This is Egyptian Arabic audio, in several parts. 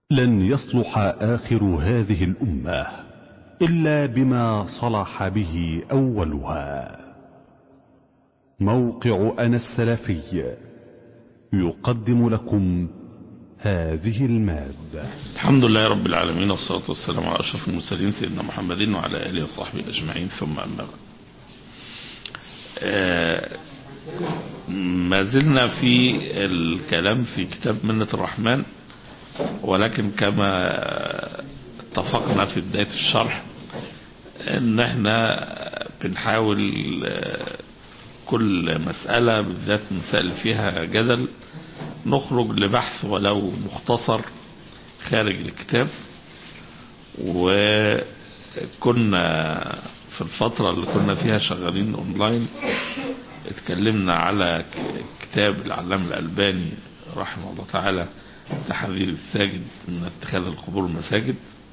لن يصلح آخر هذه الأمة إلا بما صلح به أولها موقع أنا السلفي يقدم لكم هذه المادة الحمد لله رب العالمين والصلاة والسلام على أشرف المرسلين سيدنا محمد وعلى آله وصحبه أجمعين ثم أما بعد آه، ما زلنا في الكلام في كتاب منة الرحمن ولكن كما اتفقنا في بداية الشرح ان احنا بنحاول كل مسألة بالذات مسائل فيها جدل نخرج لبحث ولو مختصر خارج الكتاب وكنا في الفترة اللي كنا فيها شغالين اونلاين اتكلمنا على كتاب العلام الألباني رحمه الله تعالى تحذير الساجد من اتخاذ القبور المساجد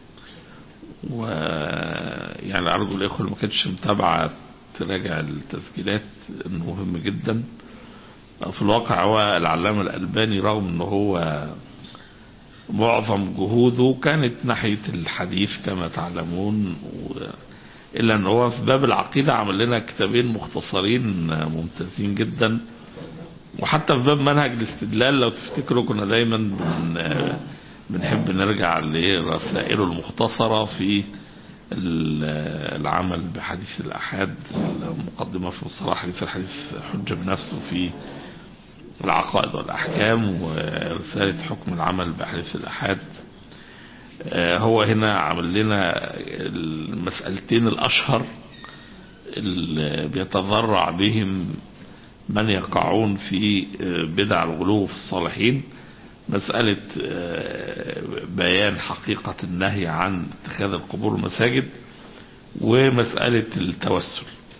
ويعني أرجو الإخوة اللي ما كانتش متابعة تراجع التسجيلات إنه مهم جدا في الواقع هو العلامة الألباني رغم إنه هو معظم جهوده كانت ناحية الحديث كما تعلمون و... إلا أن هو في باب العقيدة عمل لنا كتابين مختصرين ممتازين جدا وحتى في باب منهج الاستدلال لو تفتكروا كنا دايما بن بنحب نرجع لرسائله المختصرة في العمل بحديث الأحاد المقدمة في مصطلح حديث الحديث حجة بنفسه في العقائد والأحكام ورسالة حكم العمل بحديث الأحاد هو هنا عمل لنا المسألتين الأشهر اللي بيتضرع بهم من يقعون في بدع الغلو في الصالحين مسألة بيان حقيقة النهي عن اتخاذ القبور مساجد ومسألة التوسل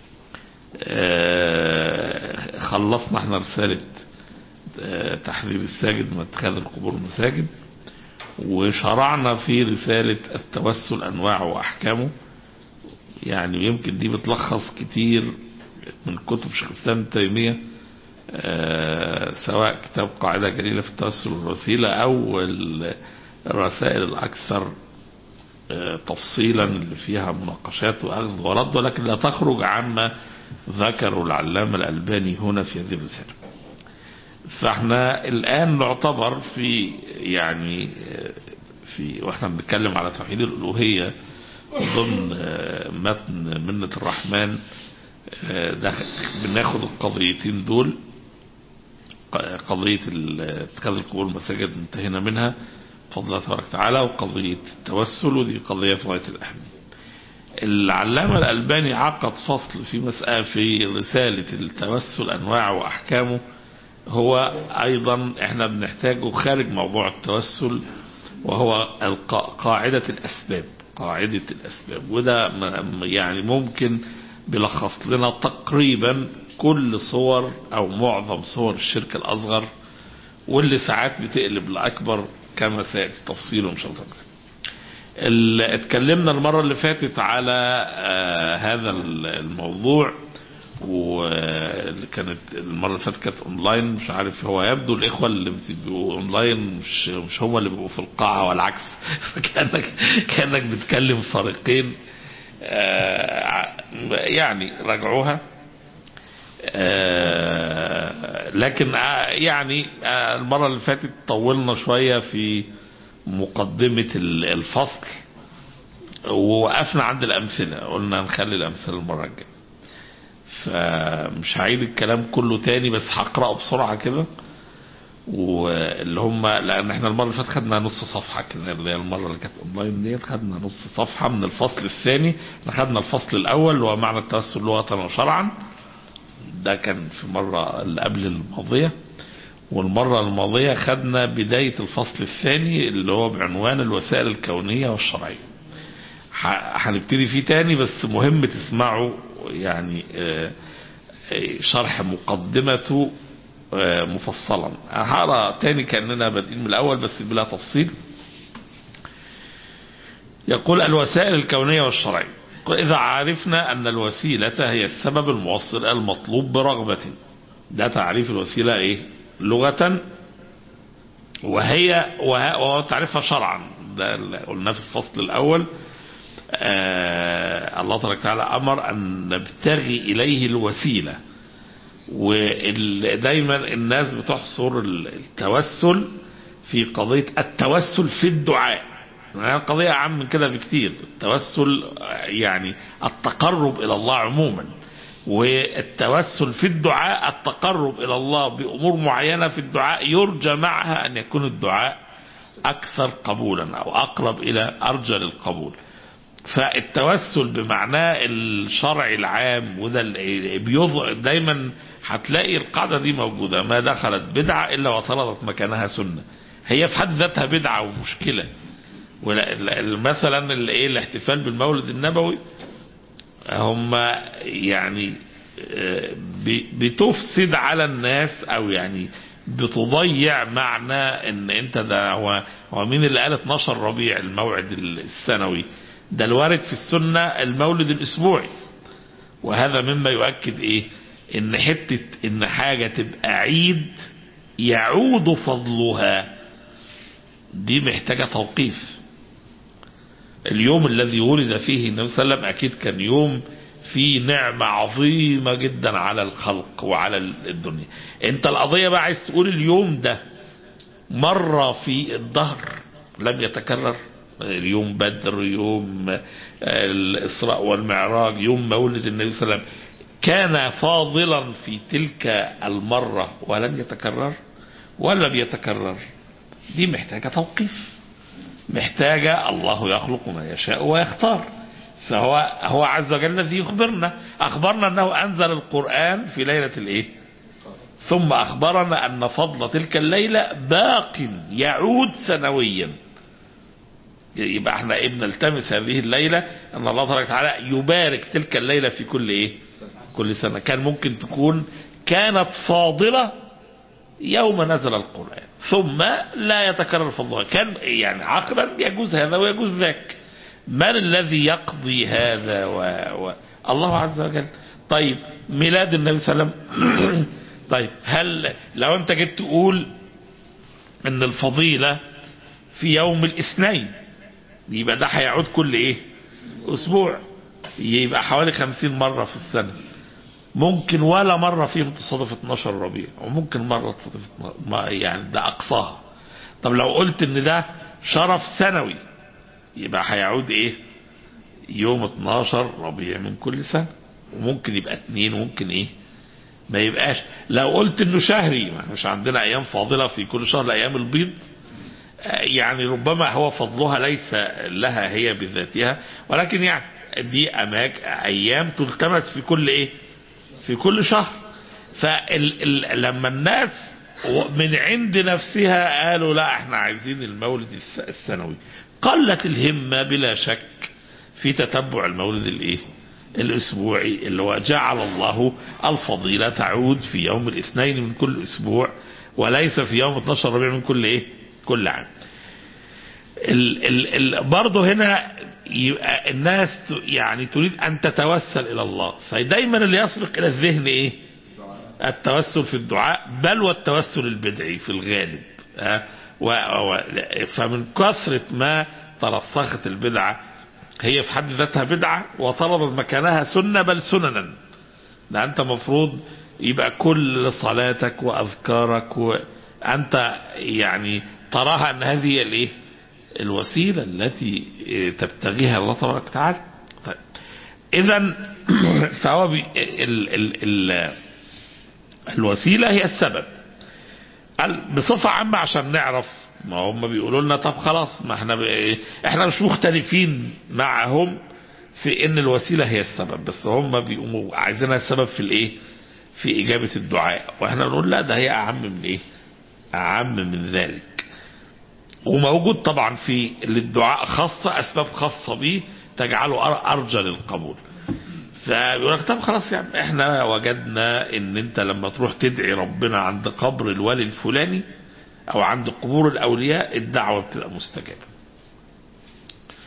خلصنا احنا رسالة تحذير الساجد من اتخاذ القبور مساجد وشرعنا في رسالة التوسل أنواعه وأحكامه يعني يمكن دي بتلخص كتير من كتب شيخ الإسلام تيمية آه سواء كتاب قاعدة جليلة في التوسل والوسيلة أو الرسائل الأكثر آه تفصيلا اللي فيها مناقشات وأخذ ورد ولكن لا تخرج عما ذكره العلامة الألباني هنا في هذه الرسالة فاحنا الآن نعتبر في يعني في واحنا بنتكلم على توحيد الألوهية ضمن متن منة الرحمن ده بناخد القضيتين دول قضية اتخاذ القبور المساجد انتهينا منها بفضل الله تبارك وتعالى وقضية التوسل ودي قضية في غاية الأهمية العلامة الألباني عقد فصل في مسألة في رسالة التوسل أنواعه وأحكامه هو أيضا احنا بنحتاجه خارج موضوع التوسل وهو قاعدة الأسباب قاعدة الأسباب وده يعني ممكن بيلخص لنا تقريبا كل صور او معظم صور الشرك الاصغر واللي ساعات بتقلب لاكبر كما سياتي تفصيله ان شاء الله اتكلمنا المره اللي فاتت على آه هذا الموضوع واللي كانت المره اللي فاتت كانت اونلاين مش عارف هو يبدو الاخوه اللي بيبقوا اونلاين مش مش هم اللي بيبقوا في القاعه والعكس فكانك كانك بتكلم فريقين آه يعني راجعوها آه لكن آه يعني المرة اللي فاتت طولنا شوية في مقدمة الفصل ووقفنا عند الأمثلة قلنا نخلي الأمثلة المرة الجاية فمش هعيد الكلام كله تاني بس هقرأه بسرعة كده واللي هم لان احنا المره اللي فاتت خدنا نص صفحه كده اللي هي المره اللي كانت اونلاين ديت خدنا نص صفحه من الفصل الثاني احنا خدنا الفصل الاول اللي هو معنى التوسل لغه وشرعا ده كان في مره اللي قبل الماضيه والمره الماضيه خدنا بدايه الفصل الثاني اللي هو بعنوان الوسائل الكونيه والشرعيه هنبتدي فيه تاني بس مهم تسمعوا يعني شرح مقدمته مفصلا هقرا تاني كاننا بادئين من الاول بس بلا تفصيل يقول الوسائل الكونيه والشرعيه اذا عرفنا ان الوسيله هي السبب الموصل الى المطلوب برغبه ده تعريف الوسيله ايه لغه وهي وه- وهو تعرفها شرعا ده اللي قلناه في الفصل الأول آه الله تبارك وتعالى أمر أن نبتغي إليه الوسيلة ودايما الناس بتحصر التوسل في قضية التوسل في الدعاء يعني قضية أعم من كده بكتير التوسل يعني التقرب إلى الله عموما والتوسل في الدعاء التقرب إلى الله بأمور معينة في الدعاء يرجى معها أن يكون الدعاء أكثر قبولا أو أقرب إلى أرجى للقبول فالتوسل بمعناه الشرعي العام وده اللي بيظهر دايما هتلاقي القاعدة دي موجودة ما دخلت بدعة إلا وطردت مكانها سنة هي في حد ذاتها بدعة ومشكلة ولا- ال- مثلا ال- ايه الاحتفال بالمولد النبوي هم يعني آه، ب- بتفسد على الناس او يعني بتضيع معنى ان انت ده هو هو مين اللي قال 12 ربيع الموعد السنوي ده الوارد في السنة المولد الاسبوعي وهذا مما يؤكد ايه ان حتة ان حاجة تبقى عيد يعود فضلها دي محتاجة توقيف اليوم الذي ولد فيه النبي صلى الله عليه وسلم أكيد كان يوم فيه نعمة عظيمة جدا على الخلق وعلى الدنيا انت القضية بقى عايز تقول اليوم ده مرة في الظهر لم يتكرر يوم بدر يوم الإسراء والمعراج يوم مولد النبي صلى الله عليه وسلم كان فاضلا في تلك المرة ولم يتكرر ولم يتكرر دي محتاجة توقيف محتاجة الله يخلق ما يشاء ويختار فهو هو عز وجل الذي يخبرنا أخبرنا أنه أنزل القرآن في ليلة الإيه ثم أخبرنا أن فضل تلك الليلة باق يعود سنويا يبقى احنا ايه بنلتمس هذه الليلة أن الله تبارك وتعالى يبارك تلك الليلة في كل إيه كل سنة كان ممكن تكون كانت فاضلة يوم نزل القرآن ثم لا يتكرر فضلها كان يعني عقلا يجوز هذا ويجوز ذاك من الذي يقضي هذا و... و... الله عز وجل طيب ميلاد النبي صلى الله عليه وسلم طيب هل لو انت جيت تقول ان الفضيلة في يوم الاثنين يبقى ده هيعود كل ايه اسبوع يبقى حوالي خمسين مرة في السنة ممكن ولا مرة فيهم تصادف 12 ربيع وممكن مرة تصادف ما يعني ده أقصاها طب لو قلت إن ده شرف سنوي يبقى هيعود إيه يوم 12 ربيع من كل سنة وممكن يبقى اتنين وممكن إيه ما يبقاش لو قلت إنه شهري ما مش عندنا أيام فاضلة في كل شهر الأيام البيض يعني ربما هو فضلها ليس لها هي بذاتها ولكن يعني دي أماكن أيام تلتمس في كل إيه في كل شهر فلما الناس من عند نفسها قالوا لا احنا عايزين المولد السنوي قلت الهمة بلا شك في تتبع المولد الايه الاسبوعي اللي هو جعل الله الفضيلة تعود في يوم الاثنين من كل اسبوع وليس في يوم 12 ربيع من كل ايه كل عام ال ال ال برضه هنا يبقى الناس يعني تريد أن تتوسل إلى الله فدايما اللي يسبق إلى الذهن إيه التوسل في الدعاء بل والتوسل البدعي في الغالب و و فمن كثرة ما ترسخت البدعة هي في حد ذاتها بدعة وطردت مكانها سنة بل سننا ده أنت مفروض يبقى كل صلاتك وأذكارك وأنت يعني تراها أن هذه الإيه الوسيلة التي تبتغيها الله تبارك وتعالى طيب إذا فهو ال ال ال الوسيلة هي السبب بصفة عامة عشان نعرف ما هم بيقولوا لنا طب خلاص ما احنا احنا مش مختلفين معهم في ان الوسيلة هي السبب بس هم بيقوموا عايزينها السبب في الايه في اجابة الدعاء واحنا نقول لا ده هي اعم من ايه اعم من ذلك وموجود طبعا في للدعاء خاصة أسباب خاصة به تجعله أرجى للقبول فبيقول لك طب خلاص يعني احنا وجدنا ان انت لما تروح تدعي ربنا عند قبر الولي الفلاني او عند قبور الاولياء الدعوة بتبقى مستجابة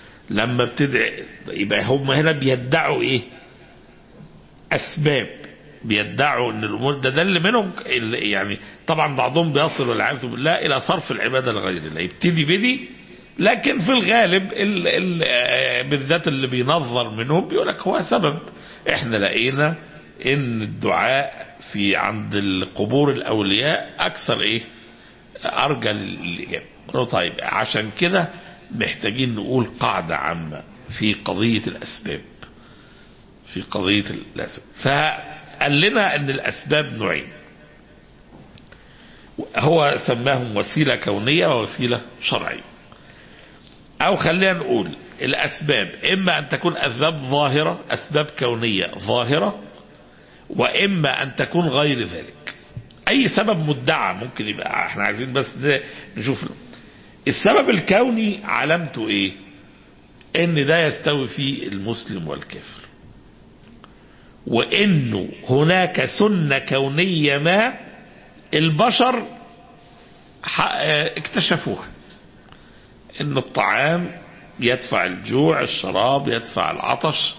لما بتدعي يبقى هم هنا بيدعوا ايه اسباب بيدعوا ان الامور ده ده اللي منهم اللي يعني طبعا بعضهم بيصل والعياذ بالله الى صرف العباده لغير الله يبتدي بدي لكن في الغالب ال ال آه، بالذات اللي بينظر منهم بيقول لك هو سبب احنا لقينا ان الدعاء في عند القبور الاولياء اكثر ايه ارجى للاجابه قالوا طيب عشان كده محتاجين نقول قاعده عامه في قضيه الاسباب في قضيه الاسباب فقال لنا ان الاسباب نوعين هو سماهم وسيله كونيه ووسيله شرعيه او خلينا نقول الاسباب اما ان تكون اسباب ظاهره اسباب كونيه ظاهره واما ان تكون غير ذلك اي سبب مدعى ممكن يبقى احنا عايزين بس ن- نشوف السبب الكوني علامته ايه ان ده يستوي فيه المسلم والكافر وانه هناك سنه كونيه ما البشر ح- اه اكتشفوها ان الطعام يدفع الجوع الشراب يدفع العطش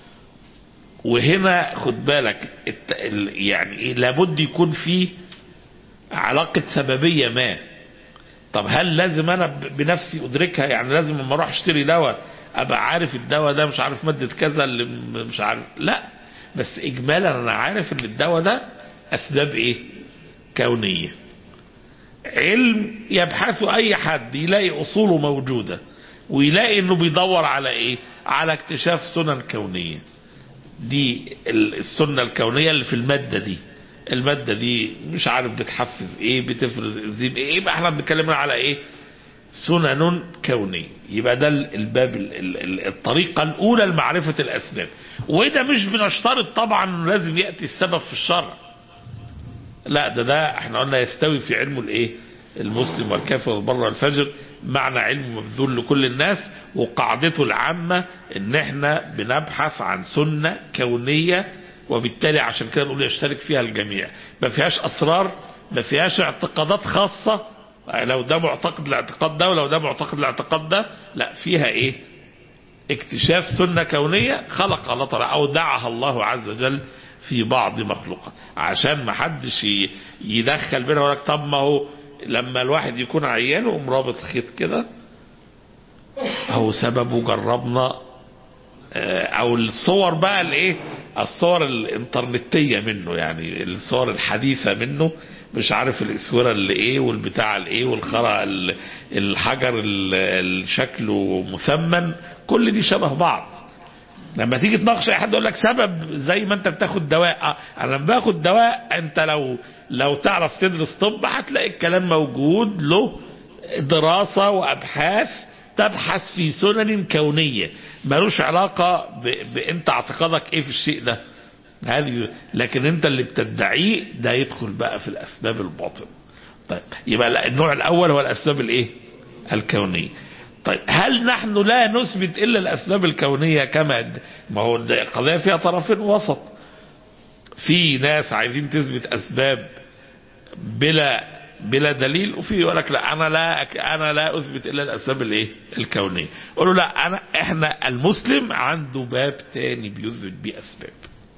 وهنا خد بالك الت... ال- يعني إيه لابد يكون في علاقة سببية ما طب هل لازم انا ب- بنفسي ادركها يعني لازم لما اروح اشتري دواء ابقى عارف الدواء ده مش عارف مادة كذا اللي م- مش عارف لا بس اجمالا انا عارف ان الدواء ده اسباب ايه كونيه علم يبحثه اي حد يلاقي اصوله موجودة ويلاقي انه بيدور على ايه على اكتشاف سنن كونية دي ال- السنة الكونية اللي في المادة دي المادة دي مش عارف بتحفز ايه بتفرز انزيم ايه يبقى احنا بنتكلم على ايه سنن كونية يبقى ده ال- الباب ال- ال- ال- الطريقة الأولى لمعرفة الأسباب وده مش بنشترط طبعا انه لازم يأتي السبب في الشرع لا ده ده احنا قلنا يستوي في علمه الايه المسلم والكافر والبر والفجر معنى علم مبذول لكل الناس وقاعدته العامة ان احنا بنبحث عن سنة كونية وبالتالي عشان كده نقول يشترك فيها الجميع ما فيهاش اسرار ما فيهاش اعتقادات خاصة لو ده معتقد الاعتقاد ده ولو ده معتقد الاعتقاد ده لا فيها ايه اكتشاف سنة كونية خلق الله تعالى أودعها الله عز وجل في بعض مخلوقات عشان ما حدش ي- يدخل بينها ويقول لك طب ما هو لما الواحد يكون عيان وقوم رابط خيط كده هو سببه جربنا آه، او الصور بقى الايه الصور الانترنتيه منه يعني الصور الحديثه منه مش عارف الاسوره اللي ايه والبتاع الايه والخرا ال- الحجر ال- ال- شكله مثمن كل دي شبه بعض لما تيجي تناقش اي حد يقول لك سبب زي ما انت بتاخد دواء آه، انا لما باخد دواء انت لو لو تعرف تدرس طب هتلاقي الكلام موجود له دراسه وابحاث تبحث في سنن كونيه ملوش علاقه ب... بانت اعتقادك ايه في الشيء ده هذه لكن انت اللي بتدعيه ده يدخل بقى في الاسباب الباطنه طيب يبقى لا، النوع الاول هو الاسباب الايه الكونيه طيب هل نحن لا نثبت الا الاسباب الكونيه كما د- ما هو ده قضيه فيها طرفين وسط في ناس عايزين تثبت اسباب بلا بلا دليل وفي يقول لك لا انا لا أك- انا لا اثبت الا الاسباب الايه الكونيه قولوا لا انا احنا المسلم عنده باب تاني بيثبت بيه اسباب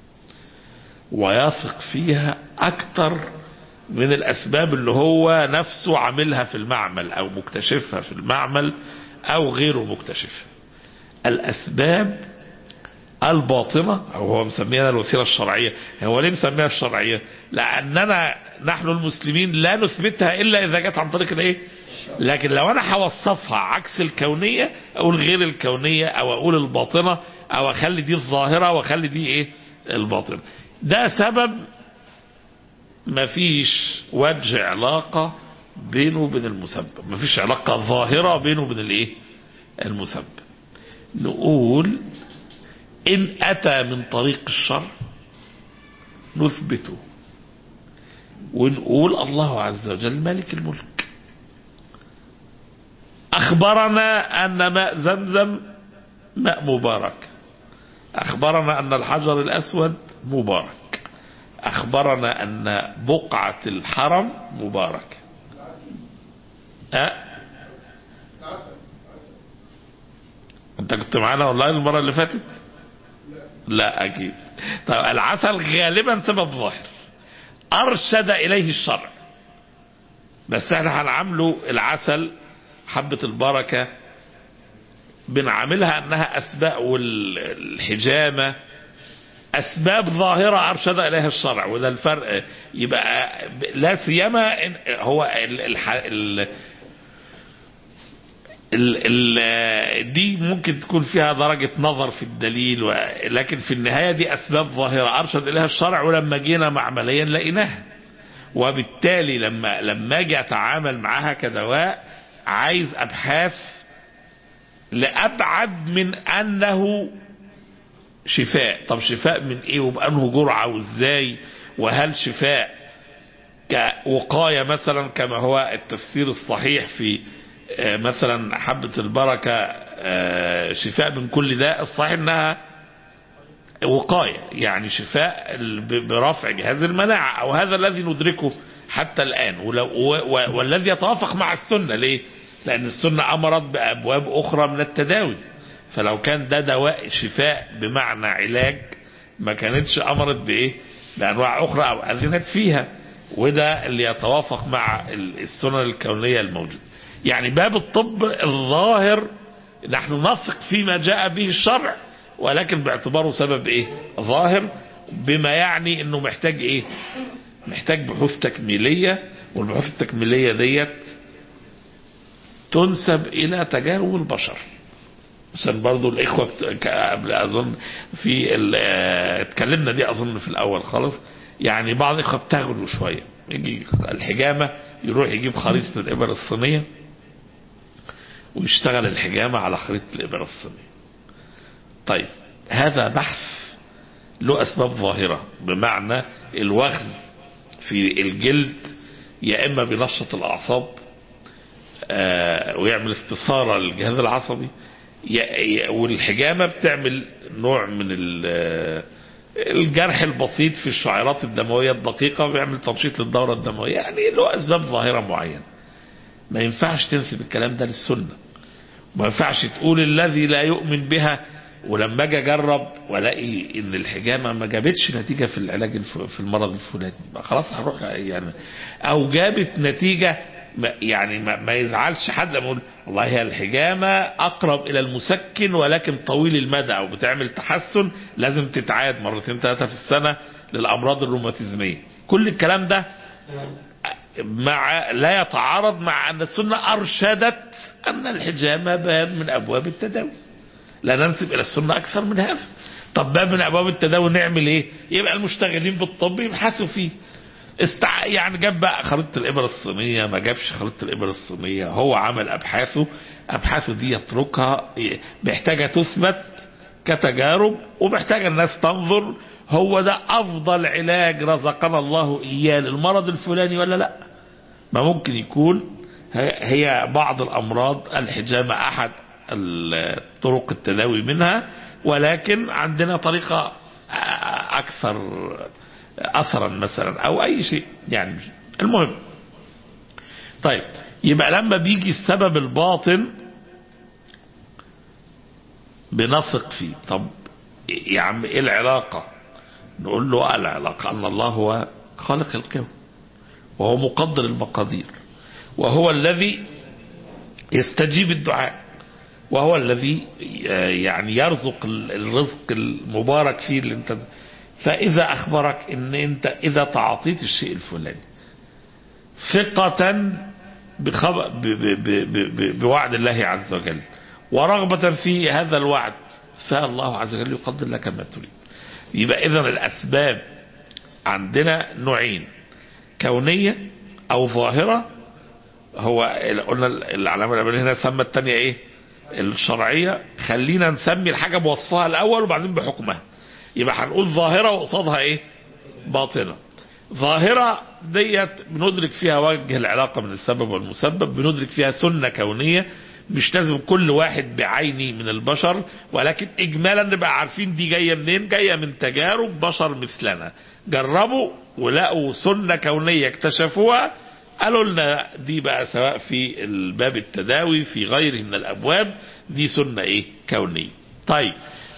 ويثق فيها اكتر من الاسباب اللي هو نفسه عاملها في المعمل او مكتشفها في المعمل او غيره مكتشفها الاسباب الباطنة أو هو مسميها الوسيلة الشرعية هو ليه مسميها الشرعية لأننا نحن المسلمين لا نثبتها إلا إذا جت عن طريق الإيه لكن لو أنا هوصفها عكس الكونية أقول غير الكونية أو أقول الباطنة أو أخلي دي الظاهرة وأخلي دي إيه الباطنة ده سبب مفيش وجه علاقة بينه وبين المسبب مفيش علاقة ظاهرة بينه وبين الإيه المسبب نقول إن أتى من طريق الشر نثبته ونقول الله عز وجل مالك الملك أخبرنا أن ماء زمزم ماء مبارك أخبرنا أن الحجر الأسود مبارك أخبرنا أن بقعة الحرم مبارك أه؟ أنت كنت معانا والله المرة اللي فاتت لا اكيد طيب العسل غالبا سبب ظاهر ارشد اليه الشرع بس احنا هنعامله العسل حبة البركة بنعاملها انها اسباب والحجامة اسباب ظاهرة ارشد اليها الشرع وده الفرق يبقى لا سيما هو ال ال ال ال دي ممكن تكون فيها درجة نظر في الدليل لكن في النهاية دي أسباب ظاهرة أرشد إليها الشرع ولما جينا معمليا لقيناها وبالتالي لما لما اجي اتعامل معاها كدواء عايز ابحاث لابعد من انه شفاء طب شفاء من ايه وبانه جرعه وازاي وهل شفاء كوقايه مثلا كما هو التفسير الصحيح في مثلا حبه البركه شفاء من كل داء الصحيح انها وقاية يعني شفاء برفع جهاز المناعة أو هذا الذي ندركه حتى الآن والذي يتوافق مع السنة ليه لأن السنة أمرت بأبواب أخرى من التداوي فلو كان ده دواء شفاء بمعنى علاج ما كانتش أمرت بإيه بأنواع أخرى أو أذنت فيها وده اللي يتوافق مع السنن الكونية الموجودة يعني باب الطب الظاهر نحن نثق فيما جاء به الشرع ولكن باعتباره سبب ايه ظاهر بما يعني انه محتاج ايه محتاج بحوث تكميلية والبحوث التكميلية ديت تنسب الى تجارب البشر عشان برضو الاخوة بت... قبل اظن في ال... اتكلمنا دي اظن في الاول خالص يعني بعض الاخوة بتغلوا شوية يجي الحجامة يروح يجيب خريطة الابر الصينية ويشتغل الحجامة على خريطة الابر الصينية طيب هذا بحث له أسباب ظاهرة بمعنى الوغن في الجلد يا إما بينشط الأعصاب آه ويعمل استثارة للجهاز العصبي والحجامة بتعمل نوع من الجرح البسيط في الشعيرات الدموية الدقيقة ويعمل تنشيط للدورة الدموية يعني له أسباب ظاهرة معينة ما ينفعش تنسب الكلام ده للسنة ما ينفعش تقول الذي لا يؤمن بها ولما اجي اجرب والاقي ان الحجامه ما جابتش نتيجه في العلاج في المرض الفلاني خلاص هروح يعني او جابت نتيجه يعني ما يزعلش حد لما يقول والله هي الحجامه اقرب الى المسكن ولكن طويل المدى او بتعمل تحسن لازم تتعاد مرتين ثلاثه في السنه للامراض الروماتيزميه كل الكلام ده مع لا يتعارض مع ان السنه ارشدت ان الحجامه باب من ابواب التداوي لا ننسب الى السنه اكثر من هذا طب باب من ابواب التداوي نعمل ايه يبقى المشتغلين بالطب يبحثوا فيه استع... يعني جاب بقى خريطه الابر الصينيه ما جابش خريطه الابر الصينيه هو عمل ابحاثه ابحاثه دي يتركها محتاجه تثبت كتجارب ومحتاجه الناس تنظر هو ده افضل علاج رزقنا الله اياه للمرض الفلاني ولا لا ما ممكن يكون هي بعض الامراض الحجامه احد طرق التداوي منها ولكن عندنا طريقة أكثر أثرا مثلا أو أي شيء يعني المهم طيب يبقى لما بيجي السبب الباطن بنثق فيه طب يا عم ايه العلاقة نقول له العلاقة ان الله هو خالق الكون وهو مقدر المقادير وهو الذي يستجيب الدعاء وهو الذي يعني يرزق الرزق المبارك فيه اللي انت فإذا أخبرك ان انت إذا تعاطيت الشيء الفلاني ثقة بخبر بوعد الله عز وجل ورغبة في هذا الوعد فالله عز وجل يقدر لك ما تريد يبقى إذا الأسباب عندنا نوعين كونية أو ظاهرة هو قلنا العلامة الأولانية هنا سمى الثانية إيه؟ الشرعية خلينا نسمي الحاجة بوصفها الأول وبعدين بحكمها يبقى هنقول ظاهرة وقصادها إيه؟ باطنة ظاهرة ديت بندرك فيها وجه العلاقة من السبب والمسبب بندرك فيها سنة كونية مش لازم كل واحد بعيني من البشر ولكن اجمالا نبقى عارفين دي جايه منين جايه من تجارب بشر مثلنا جربوا ولقوا سنه كونيه اكتشفوها قالوا لنا دي بقى سواء في الباب التداوي في غيره من الابواب دي سنه ايه كونيه طيب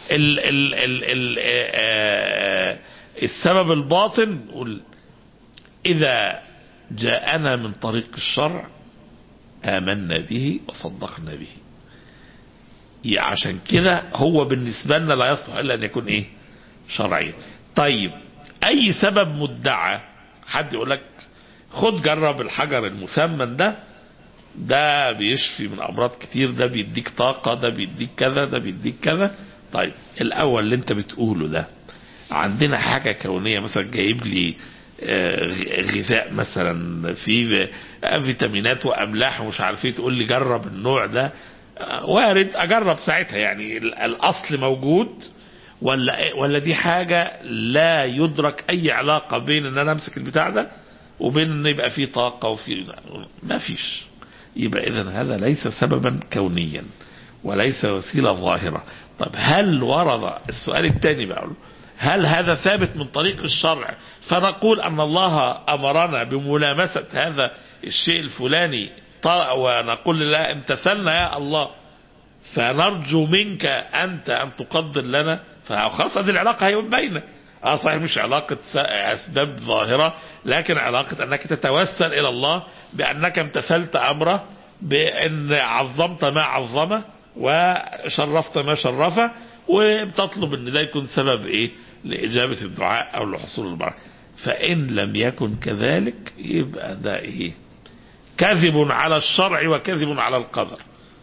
ال ال ال ال آه السبب الباطن نقول إذا جاءنا من طريق الشرع آمنا به وصدقنا به عشان كده هو بالنسبة لنا لا يصلح إلا أن يكون إيه شرعيا طيب أي سبب مدعى حد يقول لك خد جرب الحجر المثمن ده ده بيشفي من أمراض كتير ده بيديك طاقة ده بيديك كذا ده بيديك كذا طيب الأول اللي أنت بتقوله ده عندنا حاجة كونية مثلا جايب لي غذاء مثلا فيه فيتامينات واملاح ومش عارف ايه تقول لي جرب النوع ده وارد اجرب ساعتها يعني الاصل موجود ولا ولا دي حاجه لا يدرك اي علاقه بين ان انا امسك البتاع ده وبين ان يبقى فيه طاقه وفي ما فيش يبقى اذا هذا ليس سببا كونيا وليس وسيله ظاهره طب هل ورد السؤال الثاني بقى هل هذا ثابت من طريق الشرع فنقول أن الله أمرنا بملامسة هذا الشيء الفلاني ونقول لا امتثلنا يا الله فنرجو منك أنت أن تقدر لنا فخلاص هذه العلاقة هي بيننا اه صحيح مش علاقة أسباب ظاهرة لكن علاقة أنك تتوسل إلى الله بأنك امتثلت أمره بأن عظمت ما عظمه وشرفت ما شرفه وبتطلب ان ده يكون سبب ايه لإجابة الدعاء أو لحصول البركة فإن لم يكن كذلك يبقى ده إيه كذب على الشرع وكذب على القدر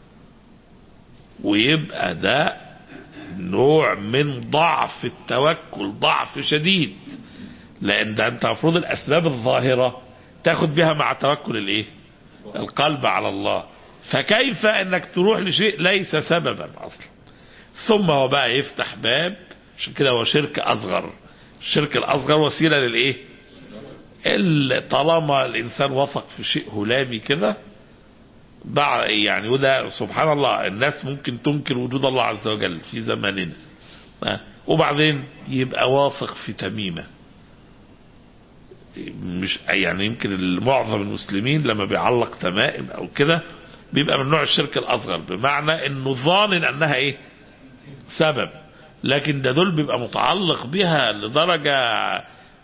ويبقى ده نوع من ضعف التوكل ضعف شديد لأن ده أنت المفروض الأسباب الظاهرة تاخد بها مع توكل الإيه القلب على الله فكيف أنك تروح لشيء ليس سببا أصلا ثم هو بقى يفتح باب عشان كده هو شرك اصغر الشرك الاصغر وسيله للايه طالما الانسان وثق في شيء هلامي كده يعني وده سبحان الله الناس ممكن تنكر وجود الله عز وجل في زماننا وبعدين يبقى واثق في تميمه مش يعني يمكن معظم المسلمين لما بيعلق تمائم او كده بيبقى من نوع الشرك الاصغر بمعنى انه ظانن انها ايه سبب لكن ده دول بيبقى متعلق بها لدرجة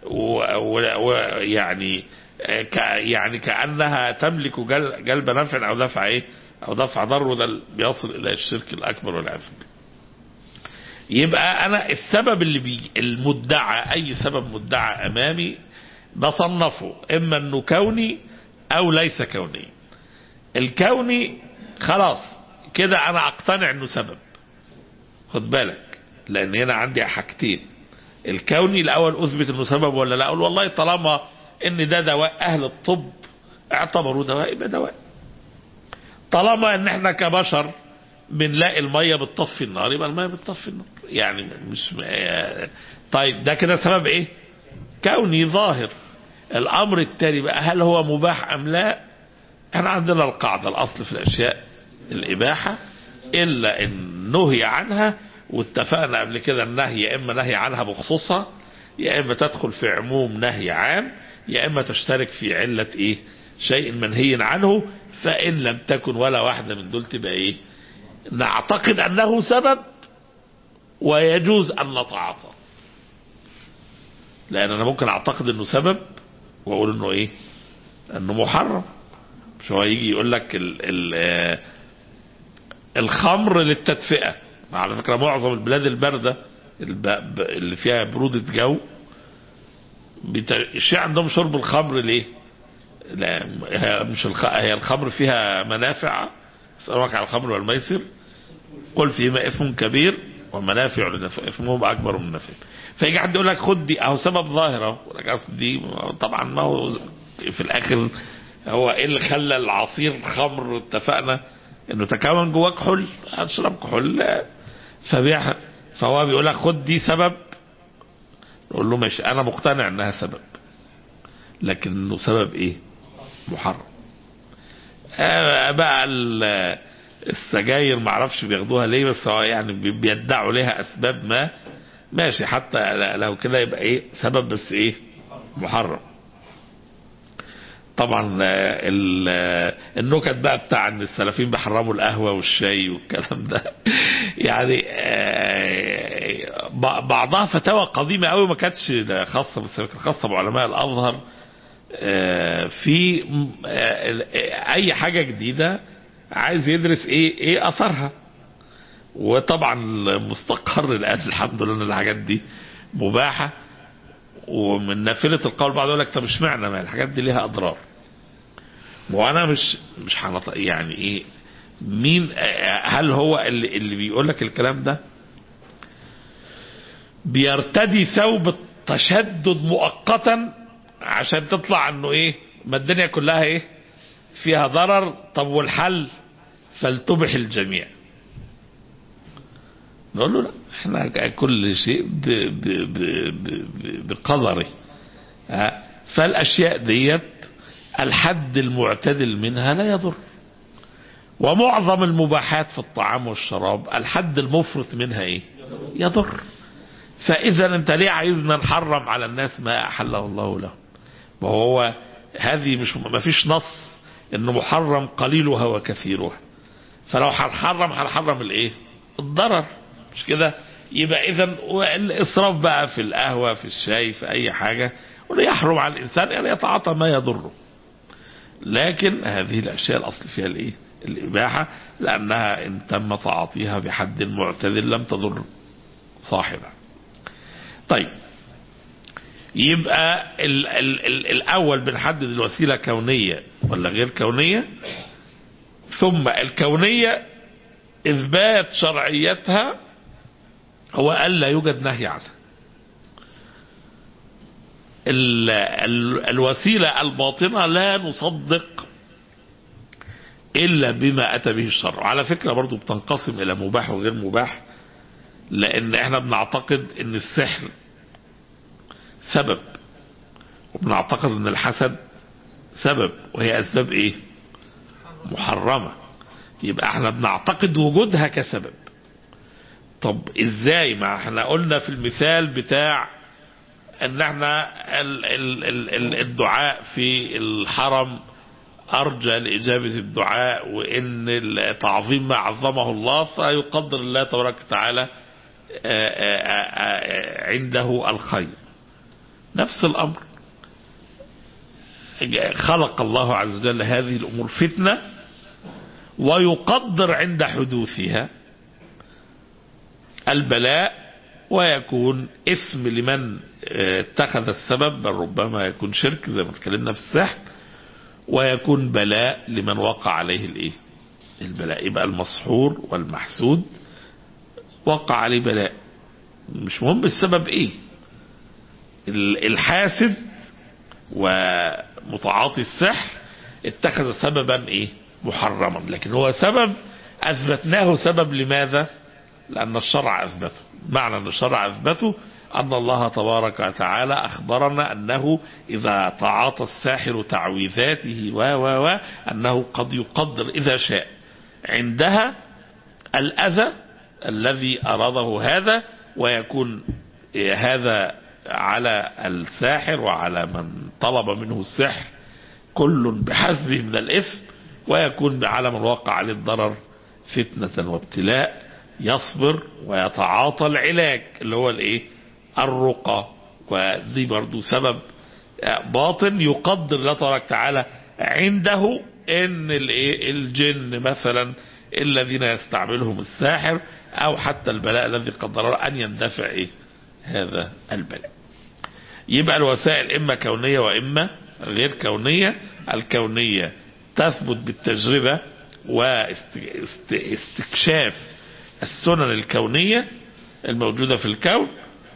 ويعني يعني كأنها تملك جلب نفع أو دفع إيه أو دفع ضر وده بيصل إلى الشرك الأكبر والعياذ بالله يبقى أنا السبب اللي بي المدعى أي سبب مدعى أمامي بصنفه إما أنه كوني أو ليس كوني الكوني خلاص كده أنا أقتنع أنه سبب خد بالك لان هنا عندي حاجتين الكوني الاول اثبت انه سبب ولا لا اقول والله طالما ان ده دواء اهل الطب اعتبروا دواء يبقى دواء طالما ان احنا كبشر بنلاقي الميه بتطفي النار يبقى الميه بتطفي النار يعني مش طيب ده كده سبب ايه كوني ظاهر الامر التالي بقى هل هو مباح ام لا احنا عندنا القاعده الاصل في الاشياء الاباحه الا ان نهي عنها واتفقنا قبل كده النهي يا اما نهي عنها بخصوصها يا اما تدخل في عموم نهي عام يا اما تشترك في عله ايه شيء منهي عنه فان لم تكن ولا واحده من دول تبقى ايه نعتقد انه سبب ويجوز ان نتعاطى لان انا ممكن اعتقد انه سبب واقول انه ايه انه محرم مش هو يجي يقول لك ال ال الخمر للتدفئه على فكره معظم البلاد البارده اللي فيها بروده جو الشيء عندهم شرب الخمر ليه؟ لا هي مش الخ... هي الخمر فيها منافع اسالك على الخمر والميسر قل فيهما اثم كبير ومنافع للناس اثمهم اكبر من نفعهم فيجي حد يقول لك خد دي اهو سبب ظاهر اهو يقول لك اصل دي طبعا ما هو في الاخر هو ايه اللي خلى العصير خمر اتفقنا انه تكون جواك حل هتشرب كحول فبيع فهو بيقول لك خد دي سبب نقول له ماشي انا مقتنع انها سبب لكن انه سبب ايه محرم آه بقى السجاير معرفش بياخدوها ليه بس هو يعني بيدعوا ليها اسباب ما ماشي حتى لو كده يبقى ايه سبب بس ايه محرم طبعا النكت بقى بتاع ان السلفيين بيحرموا القهوه والشاي والكلام ده يعني بعضها فتاوى قديمه قوي ما كانتش خاصه بس كانت خاصه بعلماء الازهر في اي حاجه جديده عايز يدرس ايه ايه اثرها وطبعا مستقر الان الحمد لله ان الحاجات دي مباحه ومن نافله القول بعض يقول لك طب اشمعنى ما الحاجات دي ليها اضرار وانا مش مش هنط يعني ايه مين هل هو اللي, اللي بيقول لك الكلام ده بيرتدي ثوب التشدد مؤقتا عشان تطلع انه ايه ما الدنيا كلها ايه فيها ضرر طب والحل فلتبح الجميع نقول له لا احنا كل شيء ب ب ب ب بقدره فالاشياء ديت الحد المعتدل منها لا يضر ومعظم المباحات في الطعام والشراب الحد المفرط منها ايه يضر فاذا انت ليه عايزنا نحرم على الناس ما احله الله لهم وهو هذه مش ما فيش نص انه محرم قليلها وكثيرها فلو هنحرم هنحرم الايه الضرر مش كده يبقى اذا الاسراف بقى في القهوه في الشاي في اي حاجه ويحرم على الانسان ان يتعاطى ما يضره لكن هذه الاشياء الاصل فيها الايه الاباحه لانها ان تم تعاطيها بحد معتدل لم تضر صاحبها طيب يبقى ال ال ال الاول بنحدد الوسيله كونيه ولا غير كونيه ثم الكونيه اثبات شرعيتها هو الا يوجد نهي عنها ال ال الوسيله الباطنه لا نصدق الا بما اتى به الشرع على فكره برضو بتنقسم الى مباح وغير مباح لان احنا بنعتقد ان السحر سبب وبنعتقد ان الحسد سبب وهي اسباب ايه محرمه يبقى احنا بنعتقد وجودها كسبب طب ازاي ما احنا قلنا في المثال بتاع ان احنا ال ال ال الدعاء في الحرم ارجى لاجابه الدعاء وان تعظيم ما عظمه الله فيقدر الله تبارك وتعالى عنده الخير نفس الامر خلق الله عز وجل هذه الامور فتنه ويقدر عند حدوثها البلاء ويكون اسم لمن اتخذ السبب بل ربما يكون شرك زي ما اتكلمنا في السحر ويكون بلاء لمن وقع عليه الايه البلاء يبقى المسحور والمحسود وقع عليه بلاء مش مهم السبب ايه الحاسد ومتعاطي السحر اتخذ سببا ايه محرما لكن هو سبب اثبتناه سبب لماذا لان الشرع اثبته معنى ان الشرع اثبته ان الله تبارك وتعالى اخبرنا انه اذا تعاطى الساحر تعويذاته و و و انه قد يقدر اذا شاء عندها الاذى الذي اراده هذا ويكون هذا على الساحر وعلى من طلب منه السحر كل بحسبه من الإثم ويكون على من وقع عليه الضرر فتنة وابتلاء يصبر ويتعاطى العلاج اللي هو الايه الرقى ودي برضو سبب باطن يقدر الله تبارك وتعالى عنده ان الايه الجن مثلا الذين يستعملهم الساحر او حتى البلاء الذي قدر ان يندفع ايه هذا البلاء يبقى الوسائل اما كونيه واما غير كونيه الكونيه تثبت بالتجربه واستكشاف السنن الكونيه الموجوده في الكون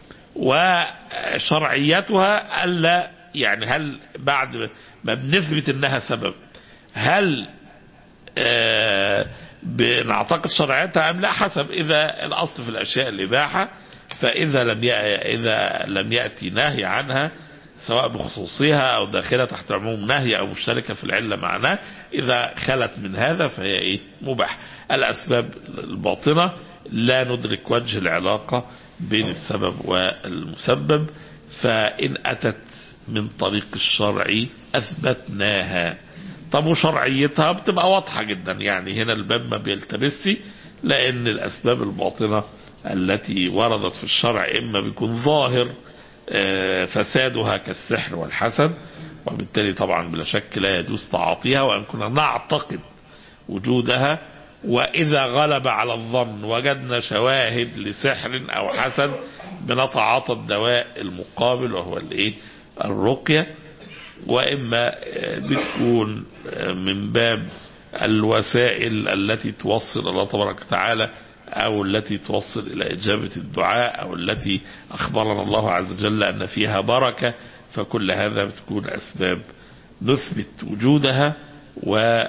وشرعيتها الا يعني هل بعد ما بنثبت انها سبب هل آه بنعتقد شرعيتها ام لا حسب اذا الاصل في الاشياء الاباحه فاذا لم اذا لم ياتي نهي عنها سواء بخصوصها او داخله تحت عموم نهي او مشتركه في العله معناه اذا خلت من هذا فهي ايه مباح الاسباب الباطنه لا ندرك وجه العلاقه بين السبب والمسبب فان اتت من طريق الشرع أثبتناها طب وشرعيتها بتبقى واضحة جدا يعني هنا الباب ما بيلتبسش لأن الأسباب الباطنة التي وردت في الشرع إما بيكون ظاهر فسادها كالسحر والحسد وبالتالي طبعا بلا شك لا يجوز تعاطيها وأن كنا نعتقد وجودها وإذا غلب على الظن وجدنا شواهد لسحر أو حسد بنتعاطى الدواء المقابل وهو الايه الرقية وإما بتكون من باب الوسائل التي توصل الله تبارك وتعالى أو التي توصل إلى إجابة الدعاء أو التي أخبرنا الله عز وجل أن فيها بركة فكل هذا بتكون أسباب نثبت وجودها و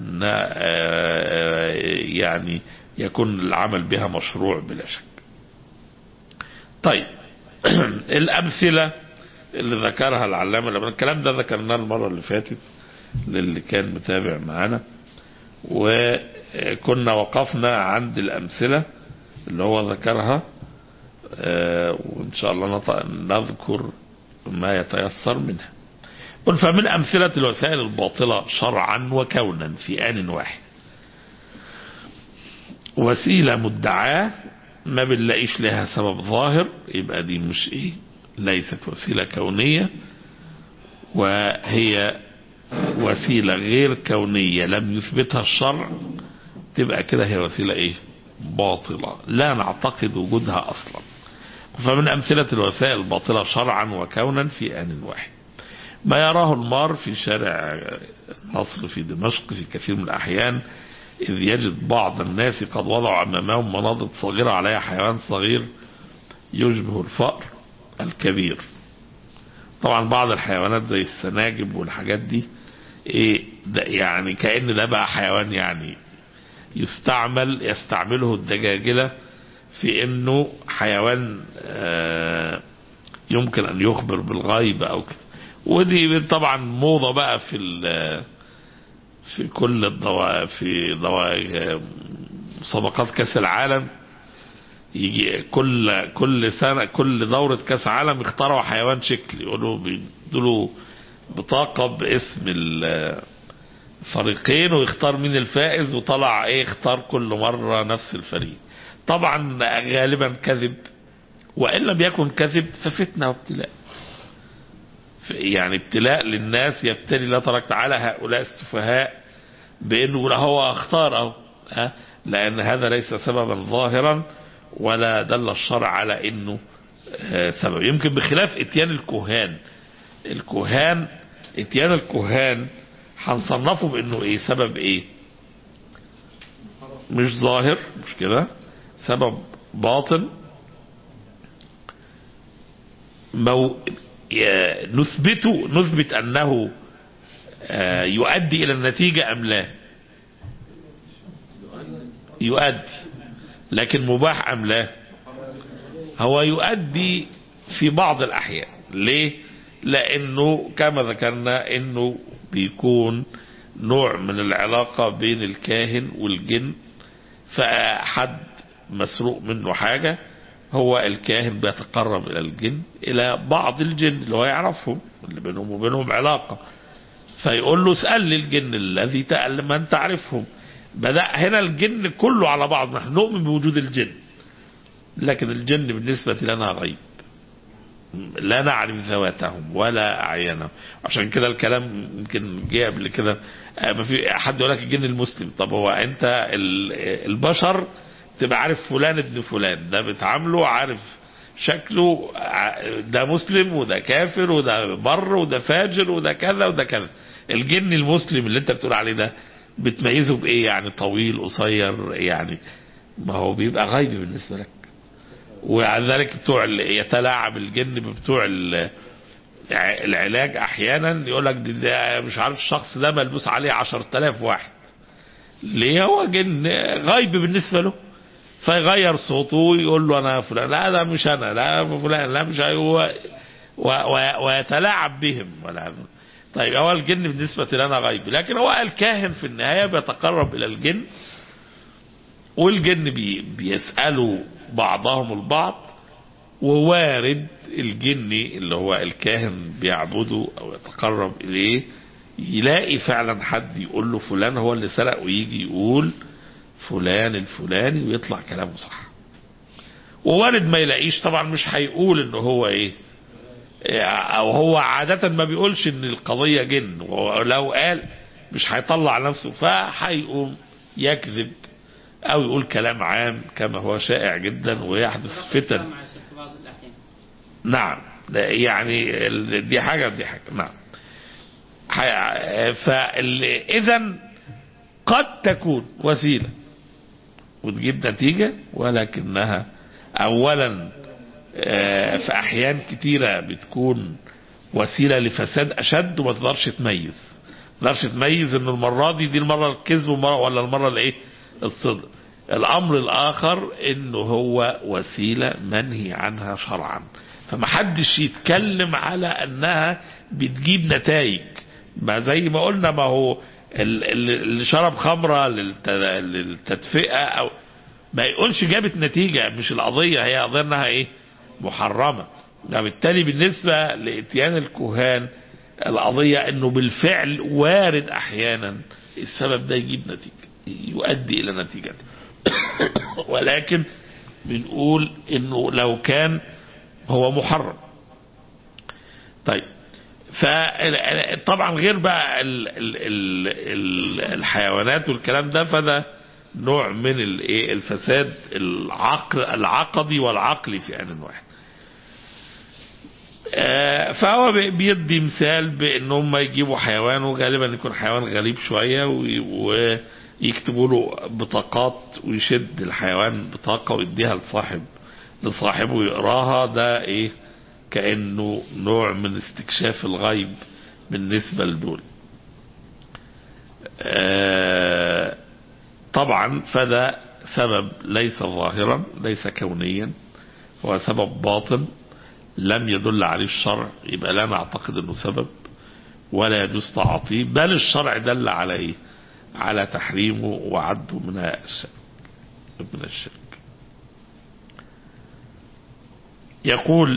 يعني يكون العمل بها مشروع بلا شك طيب الأمثلة اللي ذكرها العلامة لما الكلام ده ذكرناه المرة اللي فاتت للي كان متابع معانا وكنا وقفنا عند الأمثلة اللي هو ذكرها وإن شاء الله نذكر ما يتيسر منها قل فمن أمثلة الوسائل الباطلة شرعا وكونا في آن واحد وسيلة مدعاة ما بنلاقيش لها سبب ظاهر يبقى دي مش ايه ليست وسيلة كونية وهي وسيلة غير كونية لم يثبتها الشرع تبقى كده هي وسيلة ايه باطلة لا نعتقد وجودها اصلا فمن امثلة الوسائل الباطلة شرعا وكونا في آن واحد ما يراه المار في شارع مصر في دمشق في كثير من الأحيان إذ يجد بعض الناس قد وضعوا أمامهم مناضد صغيرة عليها حيوان صغير يشبه الفأر الكبير طبعا بعض الحيوانات زي السناجب والحاجات دي ايه ده يعني كأن ده بقى حيوان يعني يستعمل يستعمله الدجاجلة في انه حيوان آه يمكن ان يخبر بالغيب او كده ودي طبعا موضة بقى في في كل الضوا في ضوا مسابقات كاس العالم يجي كل كل سنة كل دورة كاس عالم يختاروا حيوان شكل يقولوا بيدوا بطاقة باسم الفريقين ويختار مين الفائز وطلع ايه اختار كل مرة نفس الفريق طبعا غالبا كذب وإن لم يكن كذب ففتنة وابتلاء يعني ابتلاء للناس يبتلي الله تبارك تعالى هؤلاء السفهاء بانه لا هو اختار أو ها لان هذا ليس سببا ظاهرا ولا دل الشرع على انه سبب يمكن بخلاف اتيان الكهان الكهان اتيان الكهان هنصنفه بانه ايه سبب ايه مش ظاهر مش كده سبب باطن مو نثبته نثبت أنه يؤدي إلى النتيجة أم لا يؤدي لكن مباح أم لا هو يؤدي في بعض الأحيان ليه لأنه كما ذكرنا أنه بيكون نوع من العلاقة بين الكاهن والجن فحد مسروق منه حاجة هو الكاهن بيتقرب إلى الجن إلى بعض الجن اللي هو يعرفهم اللي بينهم وبينهم علاقة فيقول له اسأل لي الجن الذي من تعرفهم بدأ هنا الجن كله على بعض نحن نؤمن بوجود الجن لكن الجن بالنسبة لنا غيب لا نعرف ذواتهم ولا أعيانهم عشان كده الكلام يمكن جه قبل كده ما في حد يقول لك الجن المسلم طب هو انت البشر تبقى عارف فلان ابن فلان ده بتعامله عارف شكله ده مسلم وده كافر وده بر وده فاجر وده كذا وده كذا الجن المسلم اللي انت بتقول عليه ده بتميزه بايه يعني طويل قصير يعني ما هو بيبقى غيب بالنسبه لك وعلى ذلك بتوع يتلاعب الجن بتوع العلاج احيانا يقول لك ده مش عارف الشخص ده ملبوس عليه 10000 واحد ليه هو جن غيب بالنسبه له فيغير صوته ويقول له انا فلان لا ده مش انا لا فلان لا مش هو ويتلاعب بهم ولا طيب هو الجن بالنسبة لنا غيب لكن هو الكاهن في النهاية بيتقرب إلى الجن والجن بي بيسألوا بعضهم البعض ووارد الجني اللي هو الكاهن بيعبده او يتقرب اليه يلاقي فعلا حد يقول له فلان هو اللي سرق ويجي يقول فلان الفلاني ويطلع كلامه صح ووارد ما يلاقيش طبعا مش هيقول ان هو ايه او هو عادة ما بيقولش ان القضية جن ولو قال مش هيطلع نفسه فهيقوم يكذب او يقول كلام عام كما هو شائع جدا ويحدث فتن مع الشيخ في بعض الأحيان نعم لا، يعني ال- دي حاجة ودي حاجة نعم فإذا قد تكون وسيلة وتجيب نتيجة ولكنها أولا آه، في أحيان كتيرة بتكون وسيلة لفساد أشد وما تقدرش تميز ما تقدرش تميز إن المرة دي دي المرة الكذب ومرة ولا المرة الإيه الصدق الأمر الآخر إنه هو وسيلة منهي عنها شرعا فمحدش يتكلم على أنها بتجيب نتائج ما زي ما قلنا ما هو ال- ال- اللي شرب خمرة للت- للتدفئة أو ما يقولش جابت نتيجة مش القضية هي قضية انها ايه محرمة وبالتالي بالنسبة لاتيان الكهان القضية انه بالفعل وارد احيانا السبب ده يجيب نتيجة يؤدي الى نتيجة ولكن بنقول انه لو كان هو محرم طيب فطبعا غير بقى ال ال ال ال الحيوانات والكلام ده فده نوع من الايه الفساد العقل العقدي والعقلي في ان واحد آه، فهو بي- بيدي مثال بان هم يجيبوا حيوان وغالبا يكون حيوان غريب شويه وي- ويكتبوا له بطاقات ويشد الحيوان بطاقه ويديها لصاحب لصاحبه يقراها ده ايه كانه نوع من استكشاف الغيب بالنسبه لدول آه، طبعا فده سبب ليس ظاهرا ليس كونيا هو سبب باطن لم يدل عليه الشرع يبقى لا نعتقد انه سبب ولا يجوز تعاطيه بل الشرع دل على ايه على تحريمه وعده من الشرك من الشرك يقول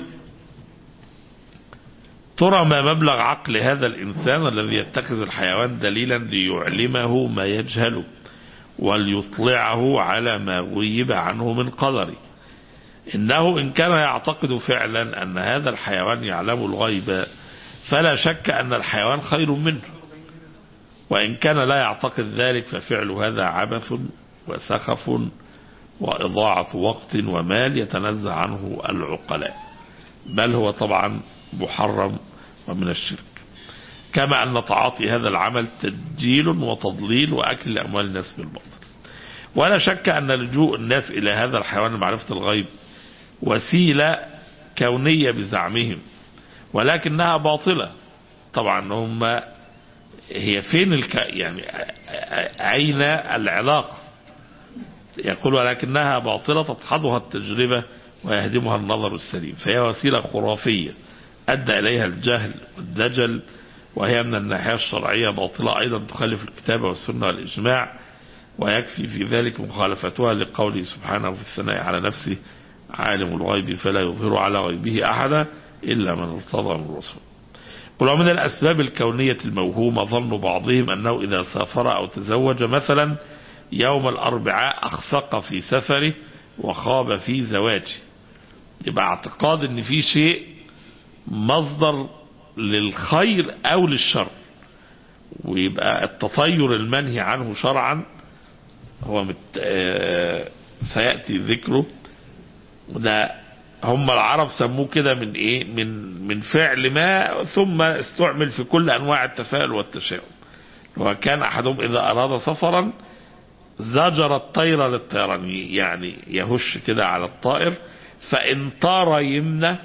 ترى ما مبلغ عقل هذا الإنسان الذي يتخذ الحيوان دليلا ليعلمه ما يجهله وليطلعه على ما غيب عنه من قدره إنه إن كان يعتقد فعلا أن هذا الحيوان يعلم الغيب فلا شك أن الحيوان خير منه وإن كان لا يعتقد ذلك ففعل هذا عبث وسخف وإضاعة وقت ومال يتنزع عنه العقلاء بل هو طبعا محرم ومن الشرك كما أن تعاطي هذا العمل تدجيل وتضليل وأكل لأموال الناس بالباطل ولا شك أن لجوء الناس إلى هذا الحيوان لمعرفة الغيب وسيلة كونية بزعمهم ولكنها باطلة طبعا هم هي فين الك... يعني أين العلاقة يقول ولكنها باطلة تدحضها التجربة ويهدمها النظر السليم فهي وسيلة خرافية أدى إليها الجهل والدجل وهي من الناحية الشرعية باطلة أيضا تخالف الكتاب والسنة والإجماع ويكفي في ذلك مخالفتها لقوله سبحانه في الثناء على نفسه عالم الغيب فلا يظهر على غيبه أحدا إلا من ارتضى من الرسول قل ومن الأسباب الكونية الموهومة ظن بعضهم أنه إذا سافر أو تزوج مثلا يوم الأربعاء أخفق في سفره وخاب في زواجه يبقى اعتقاد ان في شيء مصدر للخير او للشر ويبقى التطير المنهي عنه شرعا هو مت... آه... سيأتي ذكره وده هم العرب سموه كده من ايه من من فعل ما ثم استعمل في كل انواع التفاؤل والتشاؤم وكان احدهم اذا اراد سفرا زجر الطير للطيران يعني يهش كده على الطائر فإن طار يمنى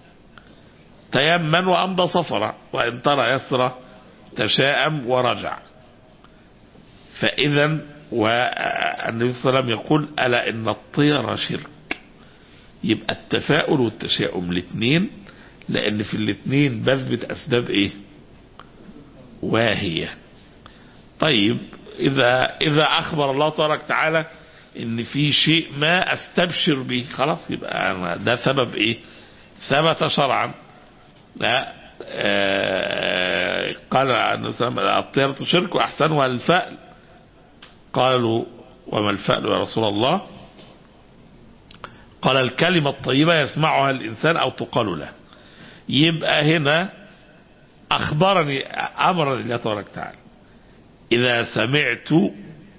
تيمن وأمضى سفرا وإن طار يسرى تشاءم ورجع فإذا والنبي صلى الله عليه وسلم يقول ألا إن الطير شرك يبقى التفاؤل والتشاؤم الاثنين لأن في الاثنين بثبت أسباب إيه واهية طيب إذا إذا أخبر الله تبارك وتعالى ان في شيء ما استبشر به خلاص يبقى أنا ده سبب ايه ثبت شرعا لا آه، قال النبي صلى الله عليه وسلم الطيرة شرك واحسنها الفأل قالوا وما الفأل يا رسول الله قال الكلمة الطيبة يسمعها الإنسان أو تقال له يبقى هنا أخبرني أمرني الله تبارك وتعالى إذا سمعت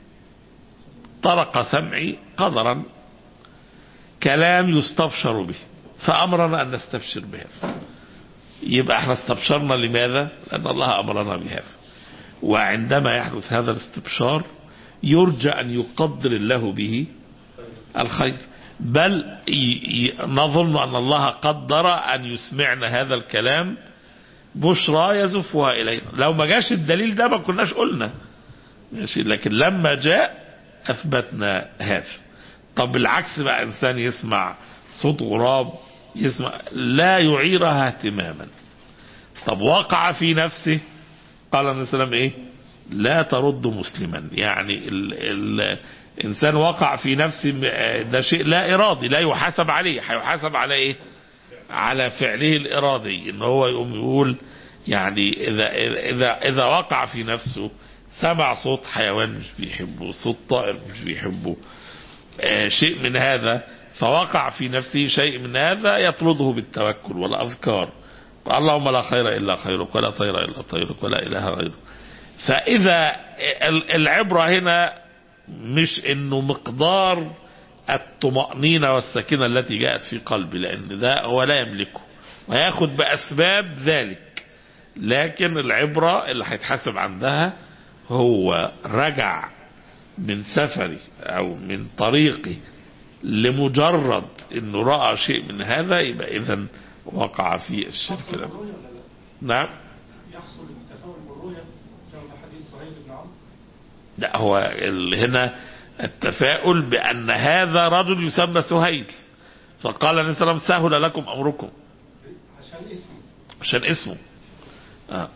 طرق سمعي قدرا كلام يستبشر به فأمرنا أن نستبشر بهذا يبقى احنا استبشرنا لماذا لأن الله أمرنا بهذا وعندما يحدث هذا الاستبشار يرجى أن يقدر الله به الخير بل ي- ي- نظن أن الله قدر أن يسمعنا هذا الكلام بشرى يزفها إلينا لو ما جاش الدليل ده ما كناش قلنا ماشي لكن لما جاء أثبتنا هذا طب بالعكس بقى إنسان يسمع صوت غراب يسمع لا يعيرها اهتماما طب وقع في نفسه قال النبي صلى الله عليه وسلم ايه لا ترد مسلما يعني ال ال الانسان وقع في نفسه م- ده شيء لا ارادي لا يحاسب عليه هيحاسب على ايه على فعله الارادي ان هو يقوم يقول يعني اذا اذا اذا وقع في نفسه سمع صوت حيوان مش بيحبه صوت طائر مش بيحبه آه، شيء من هذا فوقع في نفسه شيء من هذا يطرده بالتوكل والأذكار اللهم لا خير إلا خيرك ولا طير إلا طيرك ولا إله غيرك فإذا ال- العبرة هنا مش انه مقدار الطمأنينة والسكينة التي جاءت في قلبي لأن ده هو لا يملكه وياخد بأسباب ذلك لكن العبرة اللي هيتحاسب عندها هو رجع من سفري أو من طريقي لمجرد انه رأى شيء من هذا يبقى اذا وقع في الشرك يحصل الأكبر. بالرؤيا ولا لا؟ نعم يحصل التفاؤل بالرؤيا كما في حديث صهيب بن عمرو لا هو ال- هنا التفاؤل بأن هذا رجل يسمى سهيل فقال النبي صلى الله عليه وسلم سهل لكم أمركم عشان اسمه عشان اسمه آه.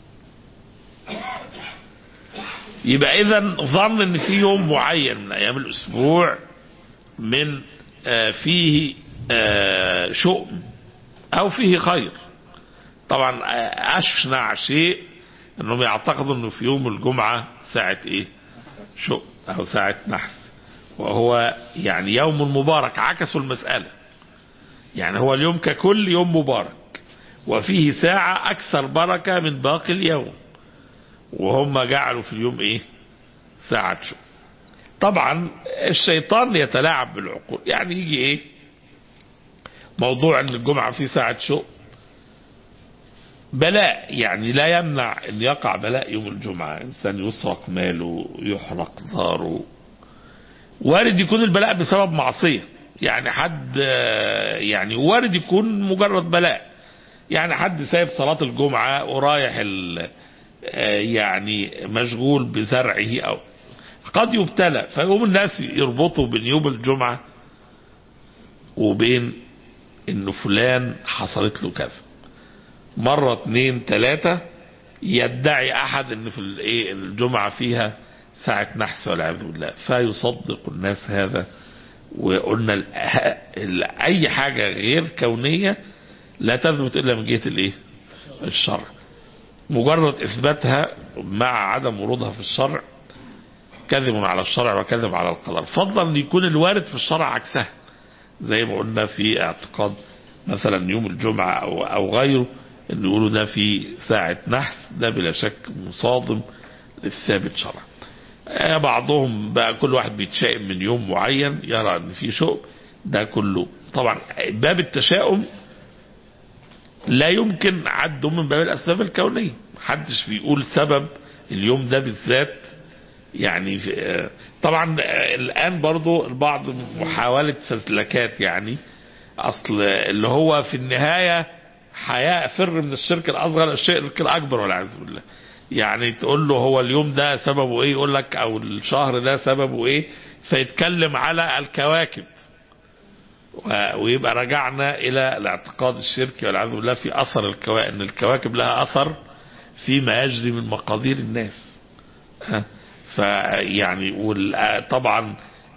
يبقى اذا ظن ان في يوم معين من ايام الاسبوع من آه فيه آه شؤم او فيه خير طبعا آه اشنع شيء انهم يعتقدوا انه في يوم الجمعة ساعة ايه شؤم او ساعة نحس وهو يعني يوم مبارك عكسوا المسألة يعني هو اليوم ككل يوم مبارك وفيه ساعة أكثر بركة من باقي اليوم وهم جعلوا في اليوم إيه ساعة شو طبعا الشيطان يتلاعب بالعقول يعني يجي إيه موضوع أن الجمعة فيه ساعة شو بلاء يعني لا يمنع أن يقع بلاء يوم الجمعة إنسان يسرق ماله يحرق داره وارد يكون البلاء بسبب معصية يعني حد آه، يعني وارد يكون مجرد بلاء يعني حد سايب صلاة الجمعة ورايح ال- آه، يعني مشغول بزرعه أو قد يبتلى فيقوم الناس يربطوا بين يوم الجمعة وبين انه فلان حصلت له كذا مرة اتنين تلاتة يدعي احد ان في الايه الجمعة فيها ساعة نحس والعياذ بالله فيصدق الناس هذا وقلنا ال- ال- اي حاجة غير كونية لا تثبت الا من جهة الايه الشرع مجرد اثباتها مع عدم ورودها في الشرع كذب على الشرع وكذب على القدر فضلا ان يكون الوارد في الشرع عكسها زي ما قلنا في اعتقاد مثلا يوم الجمعة او, أو غيره ان يقولوا ده في ساعة نحس ده بلا شك مصادم للثابت شرعا آه، بعضهم بقى كل واحد بيتشائم من يوم معين يرى ان في شؤم ده كله طبعا باب التشاؤم لا يمكن عده من باب الاسباب الكونيه محدش بيقول سبب اليوم ده بالذات يعني في- آه، طبعا آه، الان برضو البعض محاولة فزلكات يعني اصل اللي هو في النهاية حياة فر من الشرك الاصغر الشرك الاكبر والعياذ بالله يعني تقول له هو اليوم ده سببه ايه يقول لك او الشهر ده سببه ايه فيتكلم على الكواكب و- ويبقى رجعنا الى الاعتقاد الشركي والعياذ بالله في اثر الكواكب ان الكواكب لها اثر فيما يجري من مقادير الناس ها. فيعني وال- طبعا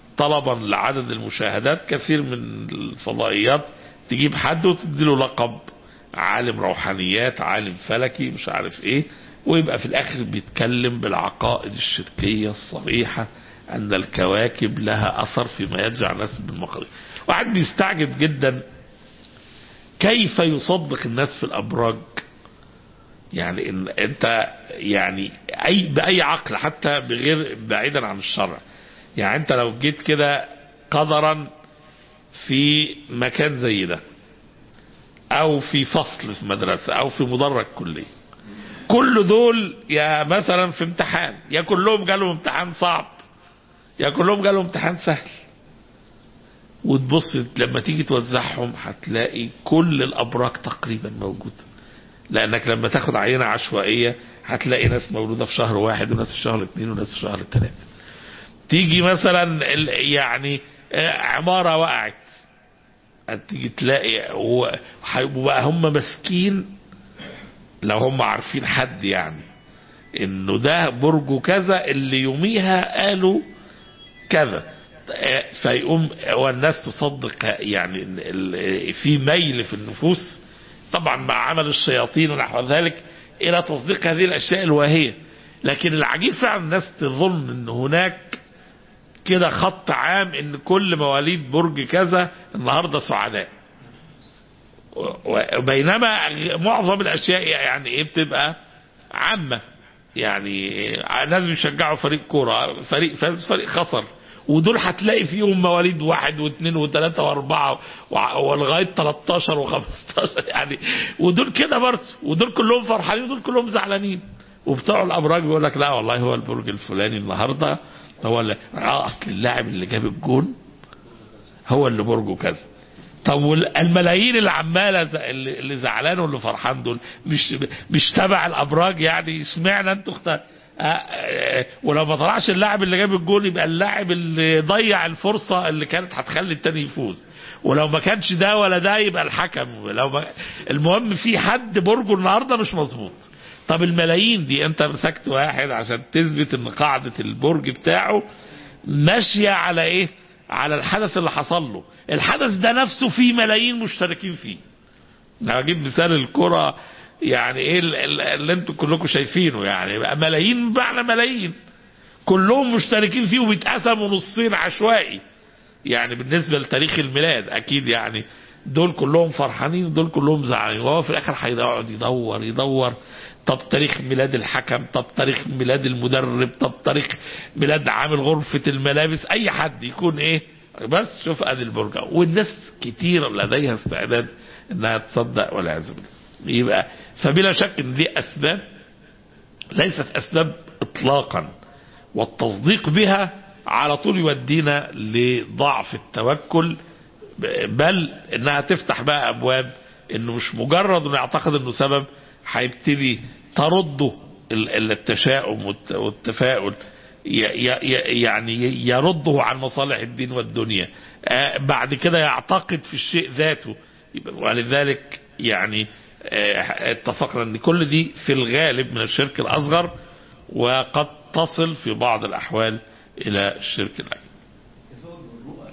طلبا لعدد المشاهدات كثير من الفضائيات تجيب حد وتديله لقب عالم روحانيات عالم فلكي مش عارف ايه ويبقى في الاخر بيتكلم بالعقائد الشركية الصريحة ان الكواكب لها اثر فيما يرجع الناس بالمقادير واحد بيستعجب جدا كيف يصدق الناس في الابراج يعني ان انت يعني اي باي عقل حتى بغير بعيدا عن الشرع يعني انت لو جيت كده قدرا في مكان زي ده او في فصل في مدرسة او في مدرج كلية كل دول يا مثلا في امتحان يا كلهم جالهم امتحان صعب يا كلهم جالهم امتحان سهل وتبص لما تيجي توزعهم هتلاقي كل الابراج تقريبا موجوده لانك لما تاخد عينه عشوائيه هتلاقي ناس مولوده في شهر واحد وناس في شهر اثنين وناس في شهر ثلاثه تيجي مثلا ال- يعني آه، عماره وقعت تيجي تلاقي هو هيبقوا بقى هم ماسكين لو هم عارفين حد يعني انه ده برجه كذا اللي يوميها قالوا كذا فيقوم والناس تصدق يعني ال- ال- في ميل في النفوس طبعا مع عمل الشياطين ونحو ذلك الى تصديق هذه الاشياء الواهيه لكن العجيب فعلا الناس تظن ان هناك كده خط عام ان كل مواليد برج كذا النهارده سعداء و- وبينما معظم الاشياء يعني ايه بتبقى عامه يعني ناس بيشجعوا فريق كوره فريق فاز فريق خسر ودول هتلاقي فيهم مواليد واحد واثنين وثلاثة واربعة وع- ولغاية 13 و15 يعني ودول كده برضه ودول كلهم فرحانين ودول كلهم زعلانين وبتوع الابراج بيقول لك لا والله هو البرج الفلاني النهارده هو اللي اه اصل اللاعب اللي جاب الجون هو اللي برجه كذا طب والملايين اللي عماله ز- اللي اللي زعلان واللي فرحان دول مش مش تبع الابراج يعني اشمعنى انتوا اختار آه، آه، ولو ما طلعش اللاعب اللي جاب الجول يبقى اللاعب اللي ضيع الفرصه اللي كانت هتخلي التاني يفوز ولو ما كانش ده ولا ده يبقى الحكم لو ما المهم في حد برجه النهارده مش مظبوط طب الملايين دي انت مسكت واحد عشان تثبت ان قاعده البرج بتاعه ماشيه على ايه على الحدث اللي حصل له الحدث ده نفسه فيه ملايين مشتركين فيه انا هجيب مثال الكرة يعني ايه ال- ال- اللي انتوا كلكم شايفينه يعني بقى ملايين بمعنى ملايين كلهم مشتركين فيه وبيتقسموا نصين عشوائي يعني بالنسبة لتاريخ الميلاد اكيد يعني دول كلهم فرحانين دول كلهم زعلانين وهو في الاخر هيقعد يدور يدور طب تاريخ ميلاد الحكم طب تاريخ ميلاد المدرب طب تاريخ ميلاد عامل غرفة الملابس اي حد يكون ايه بس شوف ادي البرجة والناس كتير لديها استعداد انها تصدق والعياذ بالله يبقى فبلا شك ان دي اسباب ليست اسباب اطلاقا والتصديق بها على طول يودينا لضعف التوكل بل انها تفتح بقى ابواب انه مش مجرد انه يعتقد انه سبب هيبتدي ترده ال- التشاؤم والت- والتفاؤل ي- ي- يعني يرده عن مصالح الدين والدنيا آه، بعد كده يعتقد في الشيء ذاته يبقى- ولذلك يعني آه، اتفقنا ان كل دي في الغالب من الشرك الاصغر وقد تصل في بعض الاحوال الى الشرك الاكبر تفاؤل بالرؤى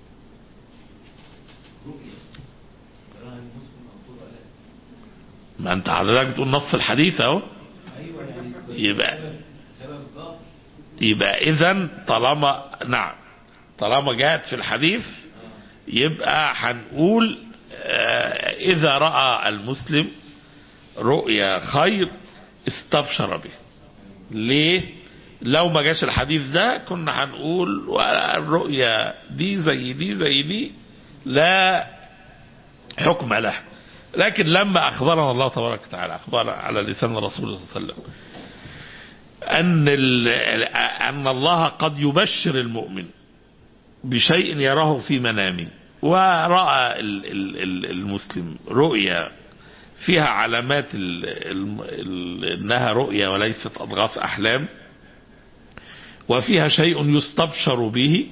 رؤية يراها المسلم أو ترى له ما انت حضرتك بتقول نص الحديث اهو أيوة يعني يبقى سبب باطل يبقى اذا طالما نعم طالما جاءت في الحديث يبقى هنقول آه، اذا راى المسلم رؤيا خير استبشر به ليه لو ما جاش الحديث ده كنا هنقول ولا الرؤيا دي زي دي زي دي لا حكم له لكن لما اخبرنا الله تبارك وتعالى اخبرنا على لسان رسوله صلى الله عليه وسلم أن ال- أن الله قد يبشر المؤمن بشيء يراه في منامه ورأى ال- ال- ال- المسلم رؤيا فيها علامات ال- ال- ال- انها رؤيا وليست اضغاث احلام وفيها شيء يستبشر به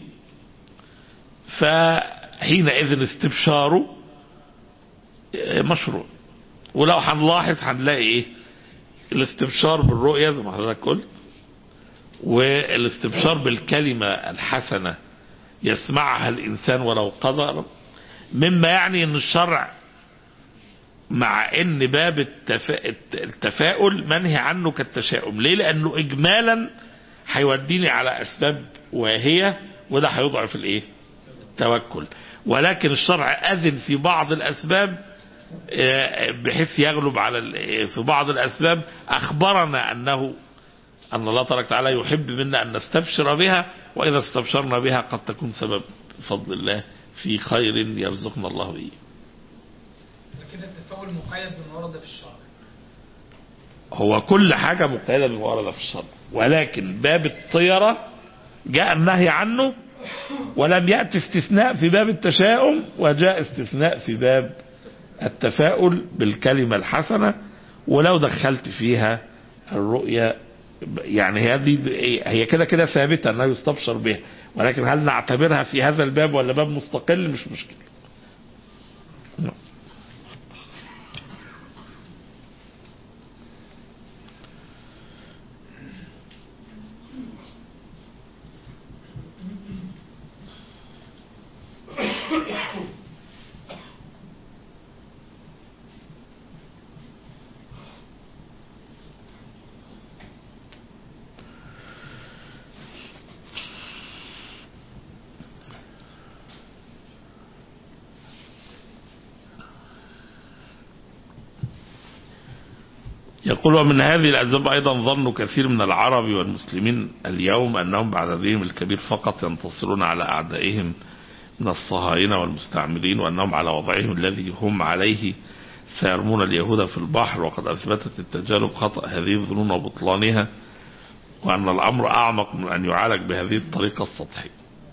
فحينئذ استبشاره مشروع ولو هنلاحظ هنلاقي ايه الاستبشار بالرؤية زي ما حضرتك قلت والاستبشار بالكلمة الحسنة يسمعها الإنسان ولو قدر مما يعني أن الشرع مع أن باب التفا... التفاؤل منهي عنه كالتشاؤم ليه لأنه إجمالا هيوديني على أسباب واهية وده هيضعف الإيه التوكل ولكن الشرع أذن في بعض الأسباب آه، بحيث يغلب على ال- في بعض الأسباب أخبرنا أنه أن الله تبارك وتعالى يحب منا أن نستبشر بها وإذا استبشرنا بها قد تكون سبب فضل الله في خير يرزقنا الله به لكن التفاؤل مقيد بما ورد في الشرع هو كل حاجة مقيدة بما ورد في الشرع ولكن باب الطيرة جاء النهي عنه ولم يأتي استثناء في باب التشاؤم وجاء استثناء في باب التفاؤل بالكلمة الحسنة ولو دخلت فيها الرؤية يعني هذه هي كده كده ثابتة انها يستبشر بها ولكن هل نعتبرها في هذا الباب ولا باب مستقل مش مشكلة يقول ومن هذه الأسباب أيضا ظن كثير من العرب والمسلمين اليوم أنهم بعد دينهم الكبير فقط ينتصرون على أعدائهم من الصهاينة والمستعمرين وأنهم على وضعهم الذي هم عليه سيرمون اليهود في البحر وقد أثبتت التجارب خطأ هذه الظنون وبطلانها وأن الأمر أعمق من أن يعالج بهذه الطريقة السطحية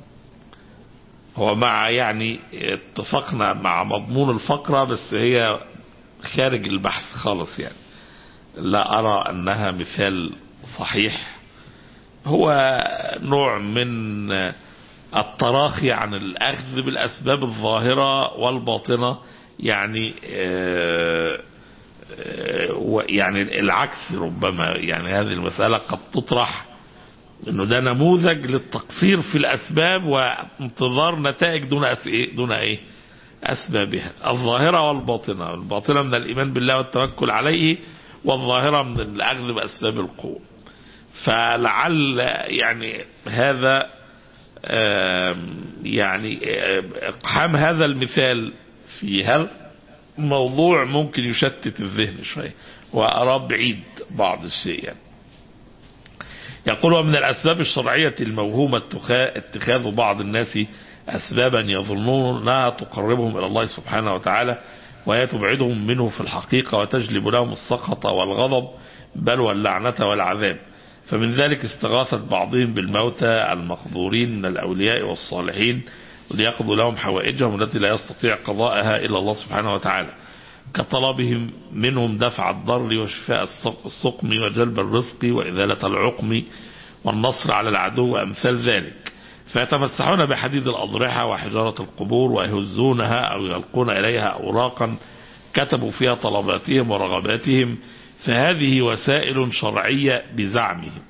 هو مع يعني اتفقنا مع مضمون الفقرة بس هي خارج البحث خالص يعني لا أرى أنها مثال صحيح هو نوع من التراخي عن الأخذ بالأسباب الظاهرة والباطنة يعني آه، آه، يعني العكس ربما يعني هذه المسألة قد تطرح انه ده نموذج للتقصير في الاسباب وانتظار نتائج دون أس إيه دون ايه اسبابها الظاهره والباطنه الباطنه من الايمان بالله والتوكل عليه والظاهره من الاخذ باسباب القوه فلعل يعني هذا آم، يعني آم، اقحام هذا المثال في هذا الموضوع ممكن يشتت الذهن شويه واراه بعيد بعض الشيء يعني يقول ومن الأسباب الشرعية الموهومة اتخا- اتخاذ بعض الناس أسبابا يظنونها تقربهم إلى الله سبحانه وتعالى وهي تبعدهم منه في الحقيقة وتجلب لهم السخط والغضب بل واللعنة والعذاب فمن ذلك استغاثة بعضهم بالموتى المقبورين من الأولياء والصالحين ليقضوا لهم حوائجهم التي لا يستطيع قضاءها إلا الله سبحانه وتعالى كطلبهم منهم دفع الضر وشفاء السق- السقم وجلب الرزق وإزالة العقم والنصر على العدو وأمثال ذلك فيتمسحون بحديد الأضرحة وحجارة القبور ويهزونها أو يلقون إليها أوراقا كتبوا فيها طلباتهم ورغباتهم فهذه وسائل شرعية بزعمهم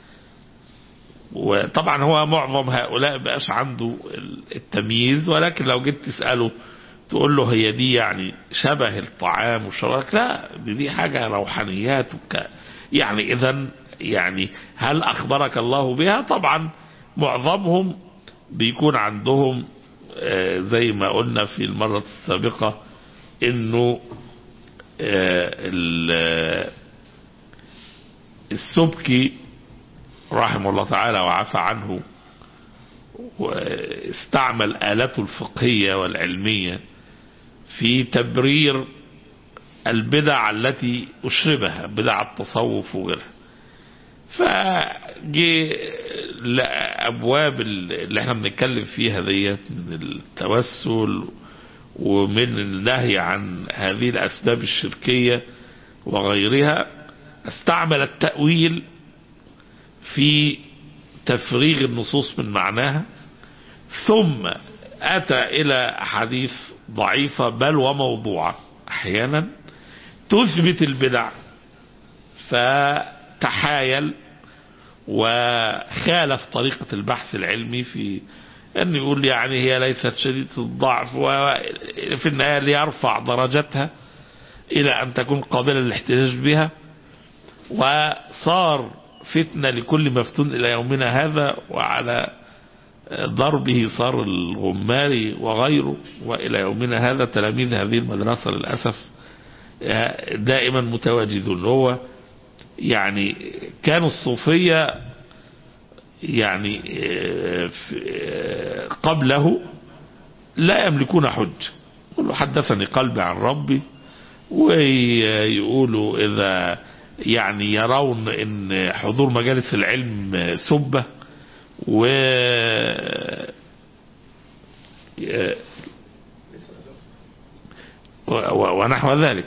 وطبعا هو معظم هؤلاء بقاش عنده التمييز ولكن لو جيت تسأله تقول له هي دي يعني شبه الطعام والشراب لا دي حاجة روحانيات وك يعني إذا يعني هل أخبرك الله بها طبعا معظمهم بيكون عندهم آه، زي ما قلنا في المرة السابقة انه آه، ال- السبكي رحمه الله تعالى وعفى عنه واستعمل آلاته الفقهية والعلمية في تبرير البدع التي أشربها بدع التصوف وغيرها فجي لأبواب اللي احنا بنتكلم فيها ديت من التوسل ومن النهي عن هذه الأسباب الشركية وغيرها استعمل التأويل في تفريغ النصوص من معناها ثم أتى إلى أحاديث ضعيفة بل وموضوعة أحيانا تثبت البدع فتحايل وخالف طريقة البحث العلمي في أن يقول يعني هي ليست شديدة الضعف وفي النهاية ليرفع درجتها إلى أن تكون قابلة للاحتجاج بها وصار فتنة لكل مفتون إلى يومنا هذا وعلى ضربه صار الغماري وغيره وإلى يومنا هذا تلاميذ هذه المدرسة للأسف دائما متواجدون هو يعني كانوا الصوفية يعني قبله لا يملكون حج يقولوا حدثني قلبي عن ربي ويقولوا إذا يعني يرون ان حضور مجالس العلم سبة و ونحو ذلك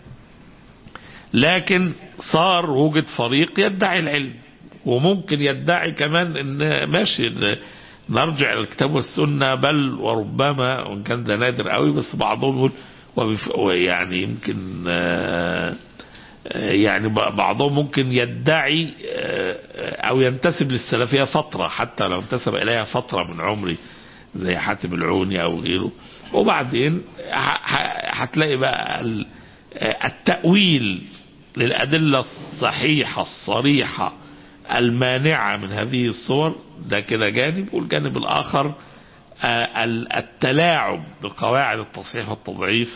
لكن صار وجد فريق يدعي العلم وممكن يدعي كمان ان ماشي إن نرجع الى الكتاب والسنه بل وربما وان كان ده نادر قوي بس بعضهم يقول وبف- ويعني يمكن آه، آه، يعني ب- بعضهم ممكن يدعي آه، او ينتسب للسلفيه فتره حتى لو انتسب اليها فتره من عمري زي حاتم العوني او غيره وبعدين ه- ه- هتلاقي بقى ال- آه، التأويل للأدلة الصحيحة الصريحة المانعة من هذه الصور ده كده جانب والجانب الآخر آه، ال- التلاعب بقواعد التصحيح والتضعيف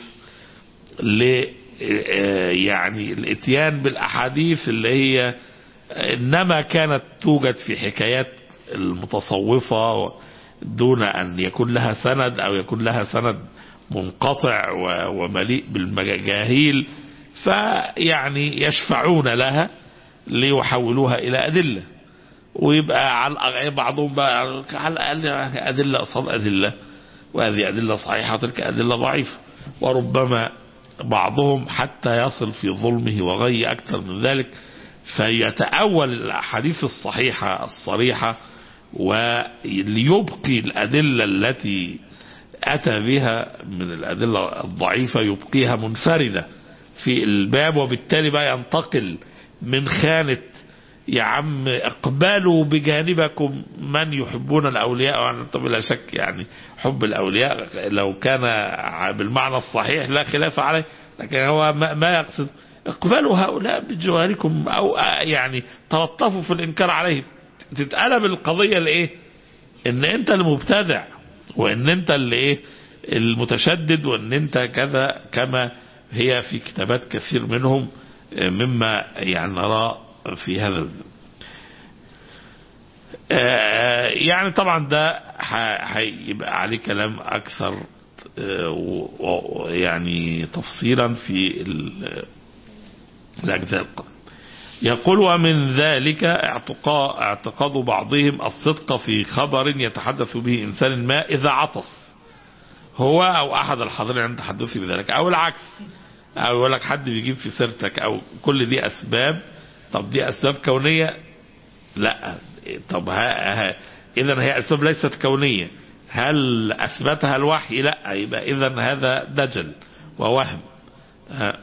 ل آه، يعني الاتيان بالاحاديث اللي هي انما كانت توجد في حكايات المتصوفه دون ان يكون لها سند او يكون لها سند منقطع و- ومليء بالمجاهيل فيعني يشفعون لها ليحولوها الى ادله ويبقى على الأغ- بعضهم بقى على الاقل ادله قصاد ادله وهذه ادله صحيحه وتلك ادله ضعيفه وربما بعضهم حتى يصل في ظلمه وغي أكثر من ذلك فيتأول الأحاديث الصحيحة الصريحة وليبقي الأدلة التي أتى بها من الأدلة الضعيفة يبقيها منفردة في الباب وبالتالي بقى ينتقل من خانة يا عم اقبلوا بجانبكم من يحبون الاولياء طب لا شك يعني حب الاولياء لو كان بالمعنى الصحيح لا خلاف عليه لكن هو ما ما يقصد اقبلوا هؤلاء بجواركم او يعني تلطفوا في الانكار عليهم تتقلب القضيه لايه؟ ان انت المبتدع وان انت اللي ايه؟ المتشدد وان انت كذا كما هي في كتابات كثير منهم مما يعني نرى في هذا الزمن آه، يعني طبعا ده ح- هيبقى عليه كلام اكثر آه، و- و- يعني تفصيلا في ال- الاجزاء القادمه يقول ومن ذلك اعتقا- اعتقاد بعضهم الصدق في خبر يتحدث به انسان ما اذا عطس هو او احد الحاضرين عند تحدثه بذلك او العكس او يقول لك حد بيجيب في سيرتك او كل دي اسباب طب دي اسباب كونيه لا طب ها ها اذا هي اسباب ليست كونيه هل اثبتها الوحي لا يبقى اذا هذا دجل ووهم ها.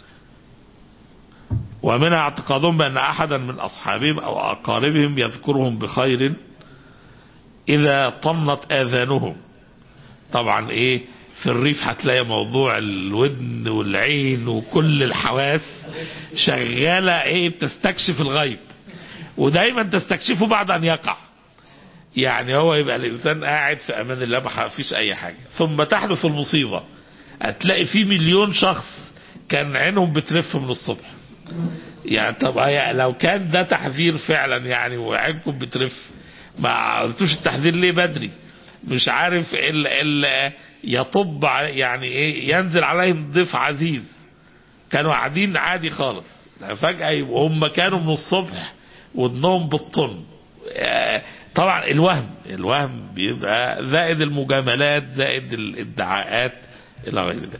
ومنها اعتقادهم بان احدا من اصحابهم او اقاربهم يذكرهم بخير اذا طنت اذانهم طبعا ايه في الريف هتلاقي موضوع الودن والعين وكل الحواس شغالة ايه بتستكشف الغيب ودايما تستكشفه بعد ان يقع يعني هو يبقى الانسان قاعد في امان الله ما فيش اي حاجة ثم تحدث المصيبة هتلاقي في مليون شخص كان عينهم بترف من الصبح يعني طب هي- لو كان ده تحذير فعلا يعني وعينكم بترف ما عملتوش التحذير ليه بدري مش عارف ال ال يطب على- يعني ايه ينزل عليهم ضيف عزيز كانوا قاعدين عادي خالص فجأة يبقوا هم كانوا من الصبح ودنهم بالطن آه، طبعا الوهم الوهم بيبقى زائد المجاملات زائد الادعاءات الى غير ذلك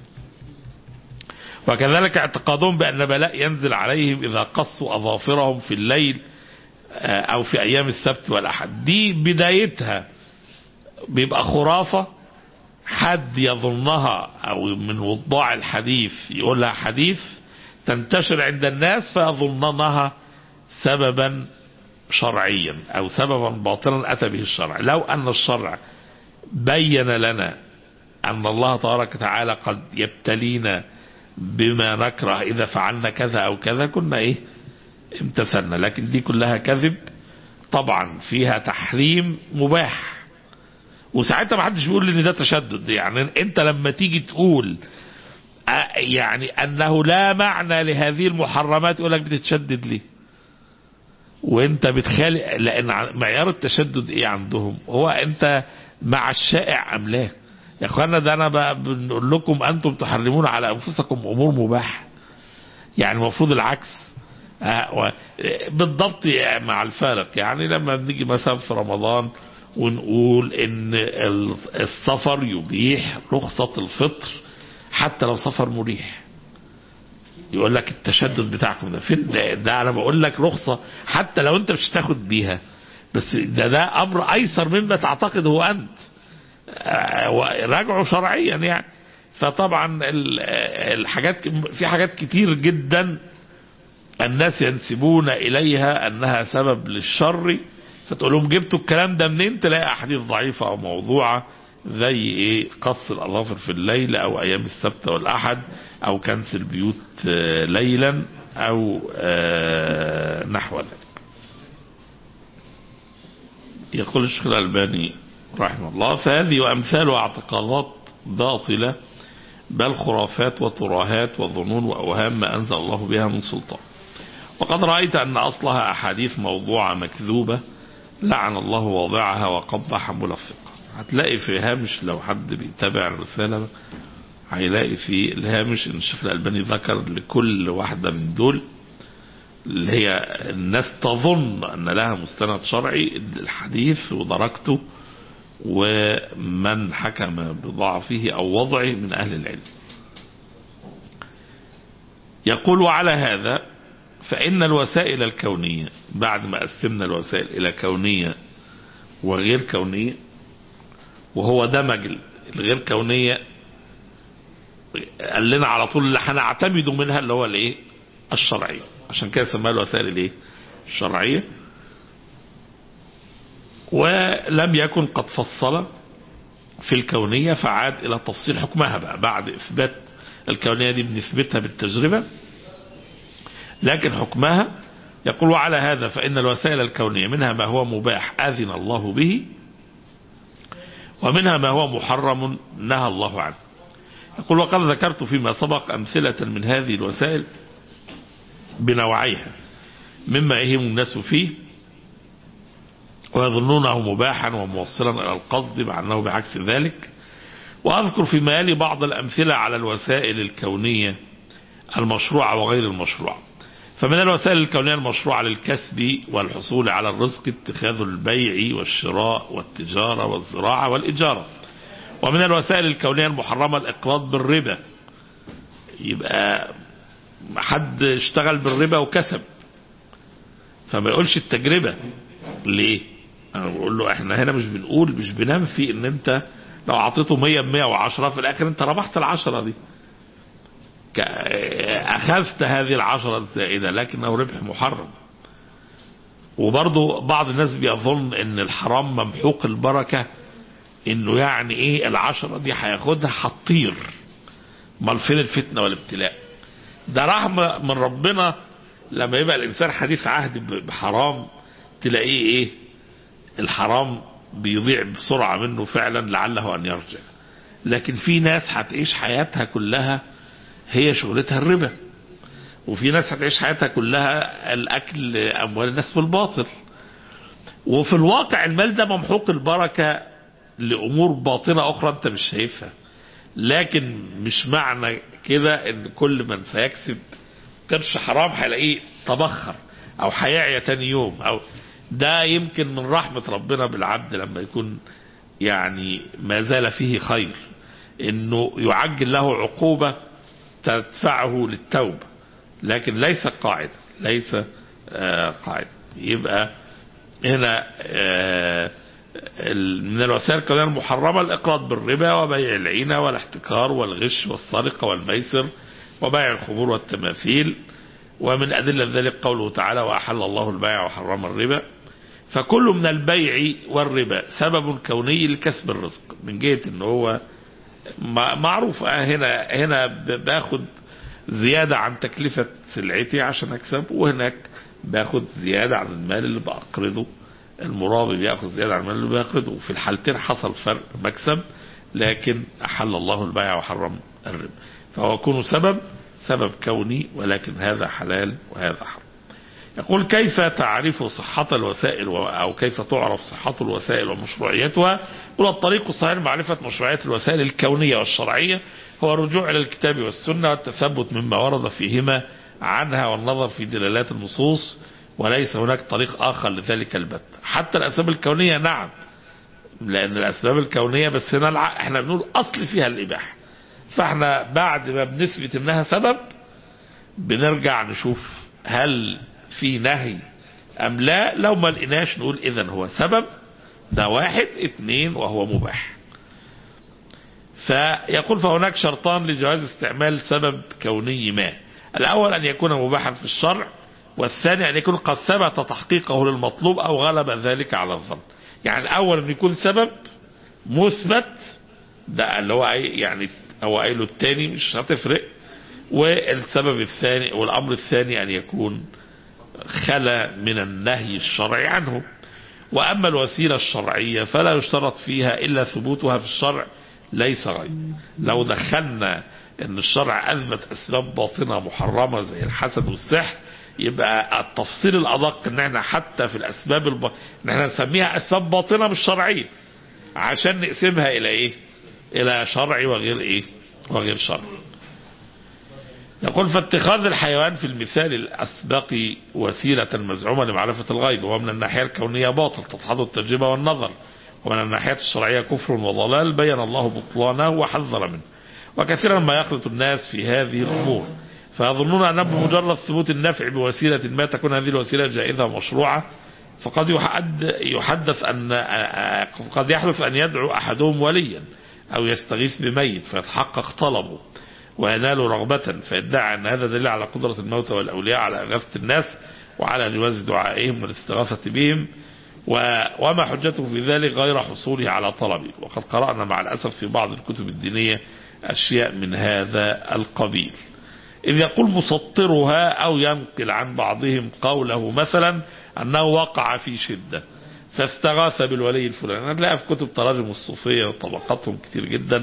وكذلك اعتقادهم بأن بلاء ينزل عليهم إذا قصوا أظافرهم في الليل آه، أو في أيام السبت والأحد دي بدايتها بيبقى خرافة حد يظنها أو من وضاع الحديث يقولها حديث تنتشر عند الناس فيظنونها سببا شرعيا أو سببا باطلا أتى به الشرع لو أن الشرع بين لنا أن الله تبارك وتعالى قد يبتلينا بما نكره إذا فعلنا كذا أو كذا كنا إيه امتثلنا لكن دي كلها كذب طبعا فيها تحريم مباح وساعتها ما حدش بيقول ان ده تشدد يعني انت لما تيجي تقول آه، يعني انه لا معنى لهذه المحرمات يقول لك بتتشدد ليه وانت بتخالق لان ع- معيار التشدد ايه عندهم هو انت مع الشائع ام لا يا اخوانا ده انا بقى بنقول لكم انتم تحرمون على انفسكم امور مباحه يعني المفروض العكس آه، و- بالضبط مع الفارق يعني لما بنيجي مثلا في رمضان ونقول ان ال- السفر يبيح رخصة الفطر حتى لو سفر مريح يقول لك التشدد بتاعكم ده فين ده, ده انا بقول لك رخصة حتى لو انت مش هتاخد بيها بس ده ده امر ايسر مما تعتقد هو انت آه، راجعه شرعيا يعني فطبعا ال- الحاجات في حاجات كتير جدا الناس ينسبون اليها انها سبب للشر فتقول لهم جبتوا الكلام ده منين تلاقي احاديث ضعيفه او موضوعه زي ايه قص الاظافر في الليل او ايام السبت والاحد او كنس البيوت آه، ليلا او آه، نحو ذلك يقول الشيخ الألباني رحمه الله فهذه وأمثال اعتقادات باطلة بل خرافات وتراهات وظنون وأوهام ما أنزل الله بها من سلطان وقد رأيت أن أصلها أحاديث موضوعة مكذوبة لعن الله واضعها وقبح ملفقها هتلاقي في هامش لو حد بيتابع الرسالة هيلاقي في الهامش ان الشيخ الألباني ذكر لكل واحدة من دول اللي هي الناس تظن أن لها مستند شرعي الحديث ودرجته ومن حكم بضعفه أو وضعه من أهل العلم يقول وعلى هذا فإن الوسائل الكونية بعد ما قسمنا الوسائل إلى كونية وغير كونية وهو دمج الغير كونية قال لنا على طول اللي هنعتمد منها اللي هو الايه الشرعية عشان كده سماها الوسائل الايه الشرعية ولم يكن قد فصل في الكونية فعاد إلى تفصيل حكمها بقى بعد إثبات الكونية دي بنثبتها بالتجربة لكن حكمها يقول وعلى هذا فإن الوسائل الكونية منها ما هو مباح أذن الله به ومنها ما هو محرم نهى الله عنه يقول وقد ذكرت فيما سبق أمثلة من هذه الوسائل بنوعيها مما يهم الناس فيه ويظنونه مباحا وموصلا إلى القصد مع أنه بعكس ذلك وأذكر فيما يلي بعض الأمثلة على الوسائل الكونية المشروعة وغير المشروعة فمن الوسائل الكونية المشروعة للكسب والحصول على الرزق اتخاذ البيع والشراء والتجارة والزراعة والإجارة ومن الوسائل الكونية المحرمة الإقراض بالربا يبقى حد اشتغل بالربا وكسب فما يقولش التجربة ليه انا بقول له احنا هنا مش بنقول مش بننفي ان انت لو اعطيته 100 ب 110 في الاخر انت ربحت العشرة دي ك- اخذت هذه العشرة الزائدة لكنه ربح محرم وبرضه بعض الناس بيظن ان الحرام ممحوق البركة انه يعني ايه العشرة دي هياخدها هتطير امال فين الفتنة والابتلاء ده رحمة من ربنا لما يبقى الانسان حديث عهد ب- بحرام تلاقيه ايه الحرام بيضيع بسرعة منه فعلا لعله ان يرجع لكن في ناس هتعيش حياتها كلها هي شغلتها الربا وفي ناس هتعيش حياتها كلها الاكل اموال الناس في الباطل وفي الواقع المال ده ممحوق البركة لامور باطنة اخرى انت مش شايفها لكن مش معنى كده ان كل من سيكسب قرش حرام هيلاقيه تبخر او هيعيا تاني يوم او ده يمكن من رحمة ربنا بالعبد لما يكون يعني ما زال فيه خير انه يعجل له عقوبة تدفعه للتوبة لكن ليس قاعدة ليس آه قاعدة يبقى هنا آه ال- من الوسائل القانونية المحرمة الإقراض بالربا وبيع العينة والاحتكار والغش والسرقة والميسر وبيع الخمور والتماثيل ومن أدلة ذلك قوله تعالى وأحل الله البيع وحرم الربا فكل من البيع والربا سبب كوني لكسب الرزق من جهة ان هو ما- معروف آه هنا هنا ب- باخد زيادة عن تكلفة سلعتي عشان اكسب وهناك باخد زيادة عن المال اللي بأقرضه المرابي بياخد زيادة عن المال اللي بيقرضه وفي الحالتين حصل فرق مكسب لكن أحل الله البيع وحرم الربا فهو يكون سبب سبب كوني ولكن هذا حلال وهذا حرام يقول كيف تعرف صحة الوسائل و- أو كيف تعرف صحة الوسائل ومشروعيتها يقول الطريق الصحيح لمعرفة مشروعية الوسائل الكونية والشرعية هو الرجوع إلى الكتاب والسنة والتثبت مما ورد فيهما عنها والنظر في دلالات النصوص وليس هناك طريق آخر لذلك البت حتى الأسباب الكونية نعم لأن الأسباب الكونية بس هنا الع- احنا بنقول أصل فيها الإباحة فاحنا بعد ما بنثبت انها سبب بنرجع نشوف هل في نهي ام لا لو ما لقيناش نقول اذا هو سبب ده واحد اتنين وهو مباح فيقول فهناك شرطان لجواز استعمال سبب كوني ما الاول ان يكون مباحا في الشرع والثاني ان يكون قد ثبت تحقيقه للمطلوب او غلب ذلك على الظن يعني الاول ان يكون سبب مثبت ده اللي هو أي- يعني هو قايله الثاني مش هتفرق والسبب الثاني والامر الثاني ان يكون خلا من النهي الشرعي عنه واما الوسيله الشرعيه فلا يشترط فيها الا ثبوتها في الشرع ليس غير لو دخلنا ان الشرع اثبت اسباب باطنه محرمه زي الحسد والسحر يبقى التفصيل الادق ان احنا حتى في الاسباب الب... ان احنا نسميها اسباب باطنه مش شرعيه عشان نقسمها الى ايه الى شرعي وغير ايه وغير شرعي يقول فاتخاذ الحيوان في المثال الأسبق وسيلة مزعومة لمعرفة الغيب وهو من الناحية الكونية باطل تدحض التجربة والنظر ومن الناحية الشرعية كفر وضلال بين الله بطلانه وحذر منه وكثيرا ما يخلط الناس في هذه الأمور فيظنون أن بمجرد ثبوت النفع بوسيلة ما تكون هذه الوسيلة جائزة ومشروعة فقد يحد يحدث أن قد يحدث أن يدعو أحدهم وليا أو يستغيث بميت فيتحقق طلبه وينال رغبة فيدعي أن هذا دليل على قدرة الموتى والأولياء على إغاثة الناس وعلى جواز دعائهم والاستغاثة بهم و- وما حجته في ذلك غير حصوله على طلبه وقد قرأنا مع الأسف في بعض الكتب الدينية أشياء من هذا القبيل إذ يقول مسطرها أو ينقل عن بعضهم قوله مثلا أنه وقع في شدة فاستغاث بالولي الفلاني هتلاقيها في كتب تراجم الصوفية وطبقاتهم كتير جدا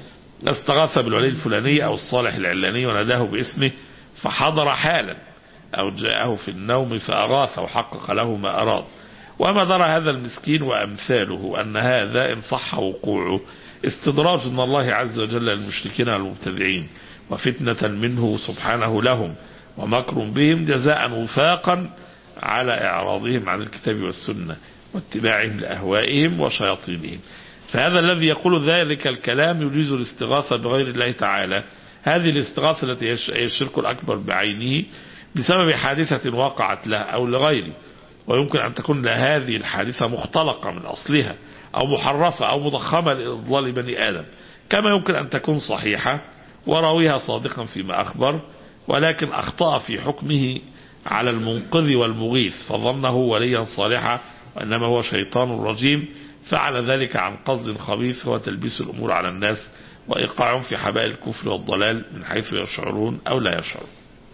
استغاث بالولي الفلاني أو الصالح العلاني وناداه باسمه فحضر حالا أو جاءه في النوم فأغاث وحقق له ما أراد وما درى هذا المسكين وأمثاله أن هذا إن صح وقوعه استدراج من الله عز وجل للمشركين والمبتدعين وفتنة منه سبحانه لهم ومكر بهم جزاء وفاقا على إعراضهم عن الكتاب والسنة واتباعهم لأهوائهم وشياطينهم فهذا الذي يقول ذلك الكلام يجيز الاستغاثة بغير الله تعالى هذه الاستغاثة التي هي الشرك الأكبر بعينه بسبب حادثة وقعت له أو لغيره ويمكن أن تكون هذه الحادثة مختلقة من أصلها أو محرفة أو مضخمة لإضلال بني آدم كما يمكن أن تكون صحيحة وراويها صادقا فيما أخبر ولكن أخطأ في حكمه على المنقذ والمغيث فظنه وليا صالحا وإنما هو شيطان رجيم فعل ذلك عن قصد خبيث هو تلبيس الأمور على الناس وإيقاعهم في حبائل الكفر والضلال من حيث يشعرون أو لا يشعرون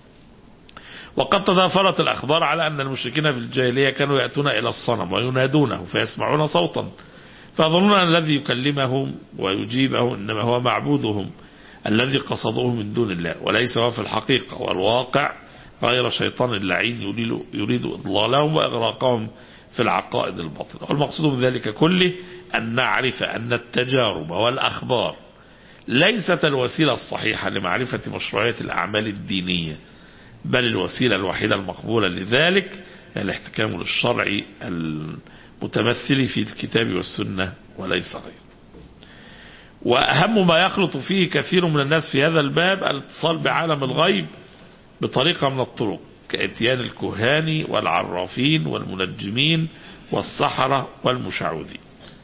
وقد تضافرت الأخبار على أن المشركين في الجاهلية كانوا يأتون إلى الصنم وينادونه فيسمعون صوتا فيظنون أن الذي يكلمهم ويجيبهم إنما هو معبودهم الذي قصدوه من دون الله وليس هو في الحقيقة والواقع غير شيطان اللعين يريد, يريد إضلالهم وإغراقهم في العقائد الباطلة والمقصود من ذلك كله أن نعرف أن التجارب والأخبار ليست الوسيلة الصحيحة لمعرفة مشروعية الأعمال الدينية بل الوسيلة الوحيدة المقبولة لذلك هي الاحتكام للشرع المتمثل في الكتاب والسنة وليس غير وأهم ما يخلط فيه كثير من الناس في هذا الباب الاتصال بعالم الغيب بطريقة من الطرق كاتيان الكهان والعرافين والمنجمين والسحرة والمشعوذين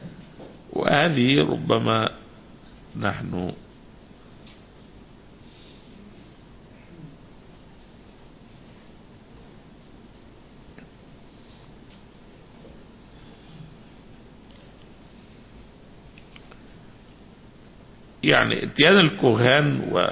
وهذه ربما نحن يعني اتيان الكهان و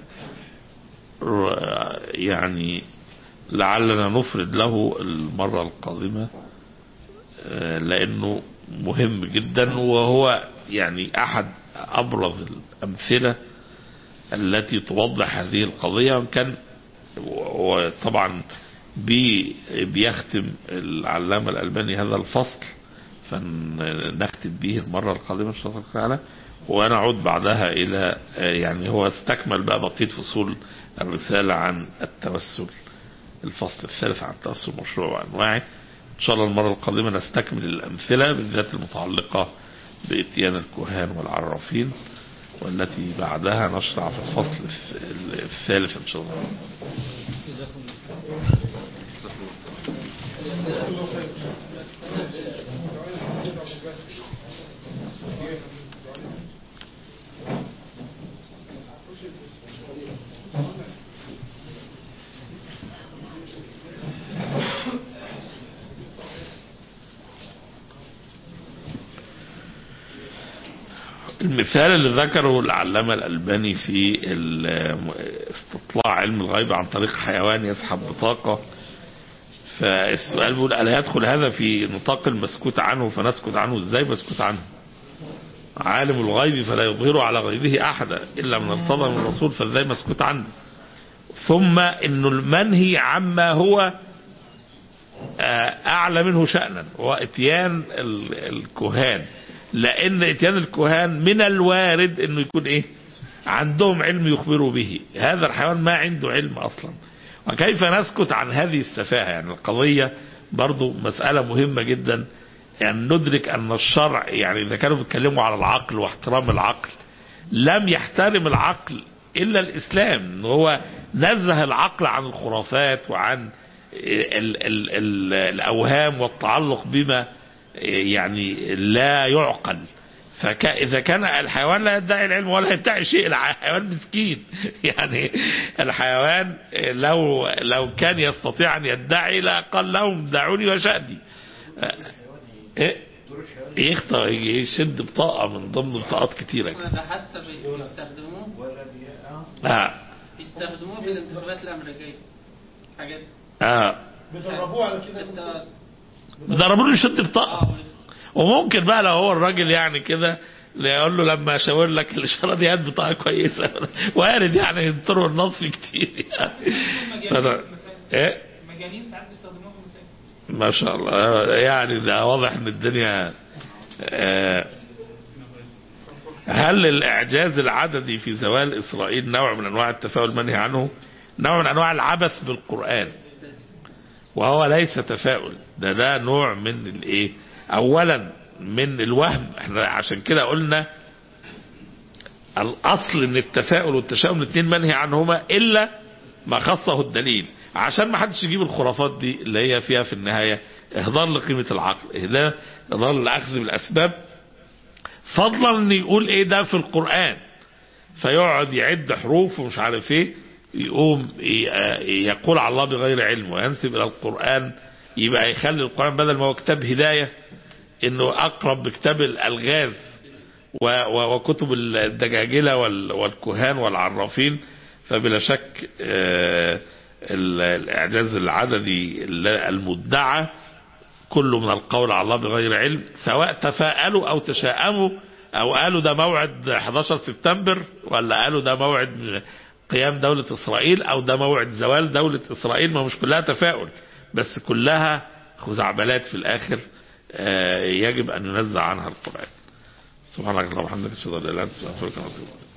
ر- يعني لعلنا نفرد له المرة القادمة آه، لأنه مهم جدا وهو يعني أحد أبرز الأمثلة التي توضح هذه القضية وإن كان وطبعا بي بيختم العلامة الألباني هذا الفصل فنختم به المرة القادمة إن شاء الله تعالى ونعود بعدها إلى آه، يعني هو استكمل بقى بقية فصول الرسالة عن التوسل الفصل الثالث عن التوسل مشروع وأنواعه إن شاء الله المرة القادمة نستكمل الأمثلة بالذات المتعلقة بإتيان الكهان والعرافين والتي بعدها نشرع في الفصل الث- الثالث إن شاء الله المثال اللي ذكره العلامة الألباني في ال- استطلاع علم الغيب عن طريق حيوان يسحب بطاقة فالسؤال بيقول ألا يدخل هذا في نطاق المسكوت عنه فنسكت عنه ازاي مسكوت عنه عالم الغيب فلا يظهر على غيبه أحدا إلا من ارتضى من الرسول فازاي مسكوت عنه ثم انه المنهي عما هو آه، اعلى منه شأنا واتيان ال- الكهان لان اتيان الكهان من الوارد انه يكون ايه عندهم علم يخبروا به هذا الحيوان ما عنده علم اصلا وكيف نسكت عن هذه السفاهة يعني القضية برضو مسألة مهمة جدا يعني ندرك ان الشرع يعني اذا كانوا بيتكلموا على العقل واحترام العقل لم يحترم العقل الا الاسلام ان هو نزه العقل عن الخرافات وعن ال ال ال الاوهام والتعلق بما يعني لا يعقل فإذا كان الحيوان لا يدعي العلم ولا يدعي شيء الحيوان مسكين يعني الحيوان لو لو كان يستطيع أن يدعي لا قال لهم دعوني وشأني إيه يخطأ يشد بطاقة من ضمن بطاقات كتيرة كده. ده حتى بي- بيستخدموه ولا بي... اه آه بيستخدموه في الانتخابات الامريكيه حاجات آه بيدربوه على كده انت ضربوا له يشد بطاقة اه وممكن بقى لو هو الراجل يعني كده يقول له لما اشاور لك الاشاره دي هات بطاقه كويسه وارد يعني ينطروا النصف كتير يعني فده ايه مجانين ساعات بيستخدموها في المساجد ما شاء الله يعني ده واضح ان الدنيا آه، هل الاعجاز العددي في زوال اسرائيل نوع من انواع التفاؤل المنهي عنه نوع من انواع العبث بالقران وهو ليس تفاؤل ده ده نوع من الايه اولا من الوهم احنا عشان كده قلنا الاصل ان التفاؤل والتشاؤم الاثنين منهي عنهما الا ما خصه الدليل عشان ما حدش يجيب الخرافات دي اللي هي فيها في النهايه اهدار لقيمه العقل اهدار اهدار للاخذ بالاسباب فضلا ان يقول ايه ده في القران فيقعد يعد حروف ومش عارف ايه يقوم ي- يقول على الله بغير علم وينسب الى القران يبقى يخلي القران بدل ما هو كتاب هدايه انه اقرب بكتاب الالغاز و- و- وكتب الدجاجله وال- والكهان والعرافين فبلا شك آه، ال- الاعجاز العددي المدعى كله من القول على الله بغير علم سواء تفاءلوا او تشاءموا او قالوا ده موعد 11 سبتمبر ولا قالوا ده موعد قيام دولة اسرائيل او ده موعد زوال دولة اسرائيل ما مش كلها تفاؤل بس كلها خزعبلات في الاخر آه، يجب ان ينزع عنها القرآن سبحانك اللهم وبحمدك اشهد ان لا اله الا انت استغفرك واتوب اليك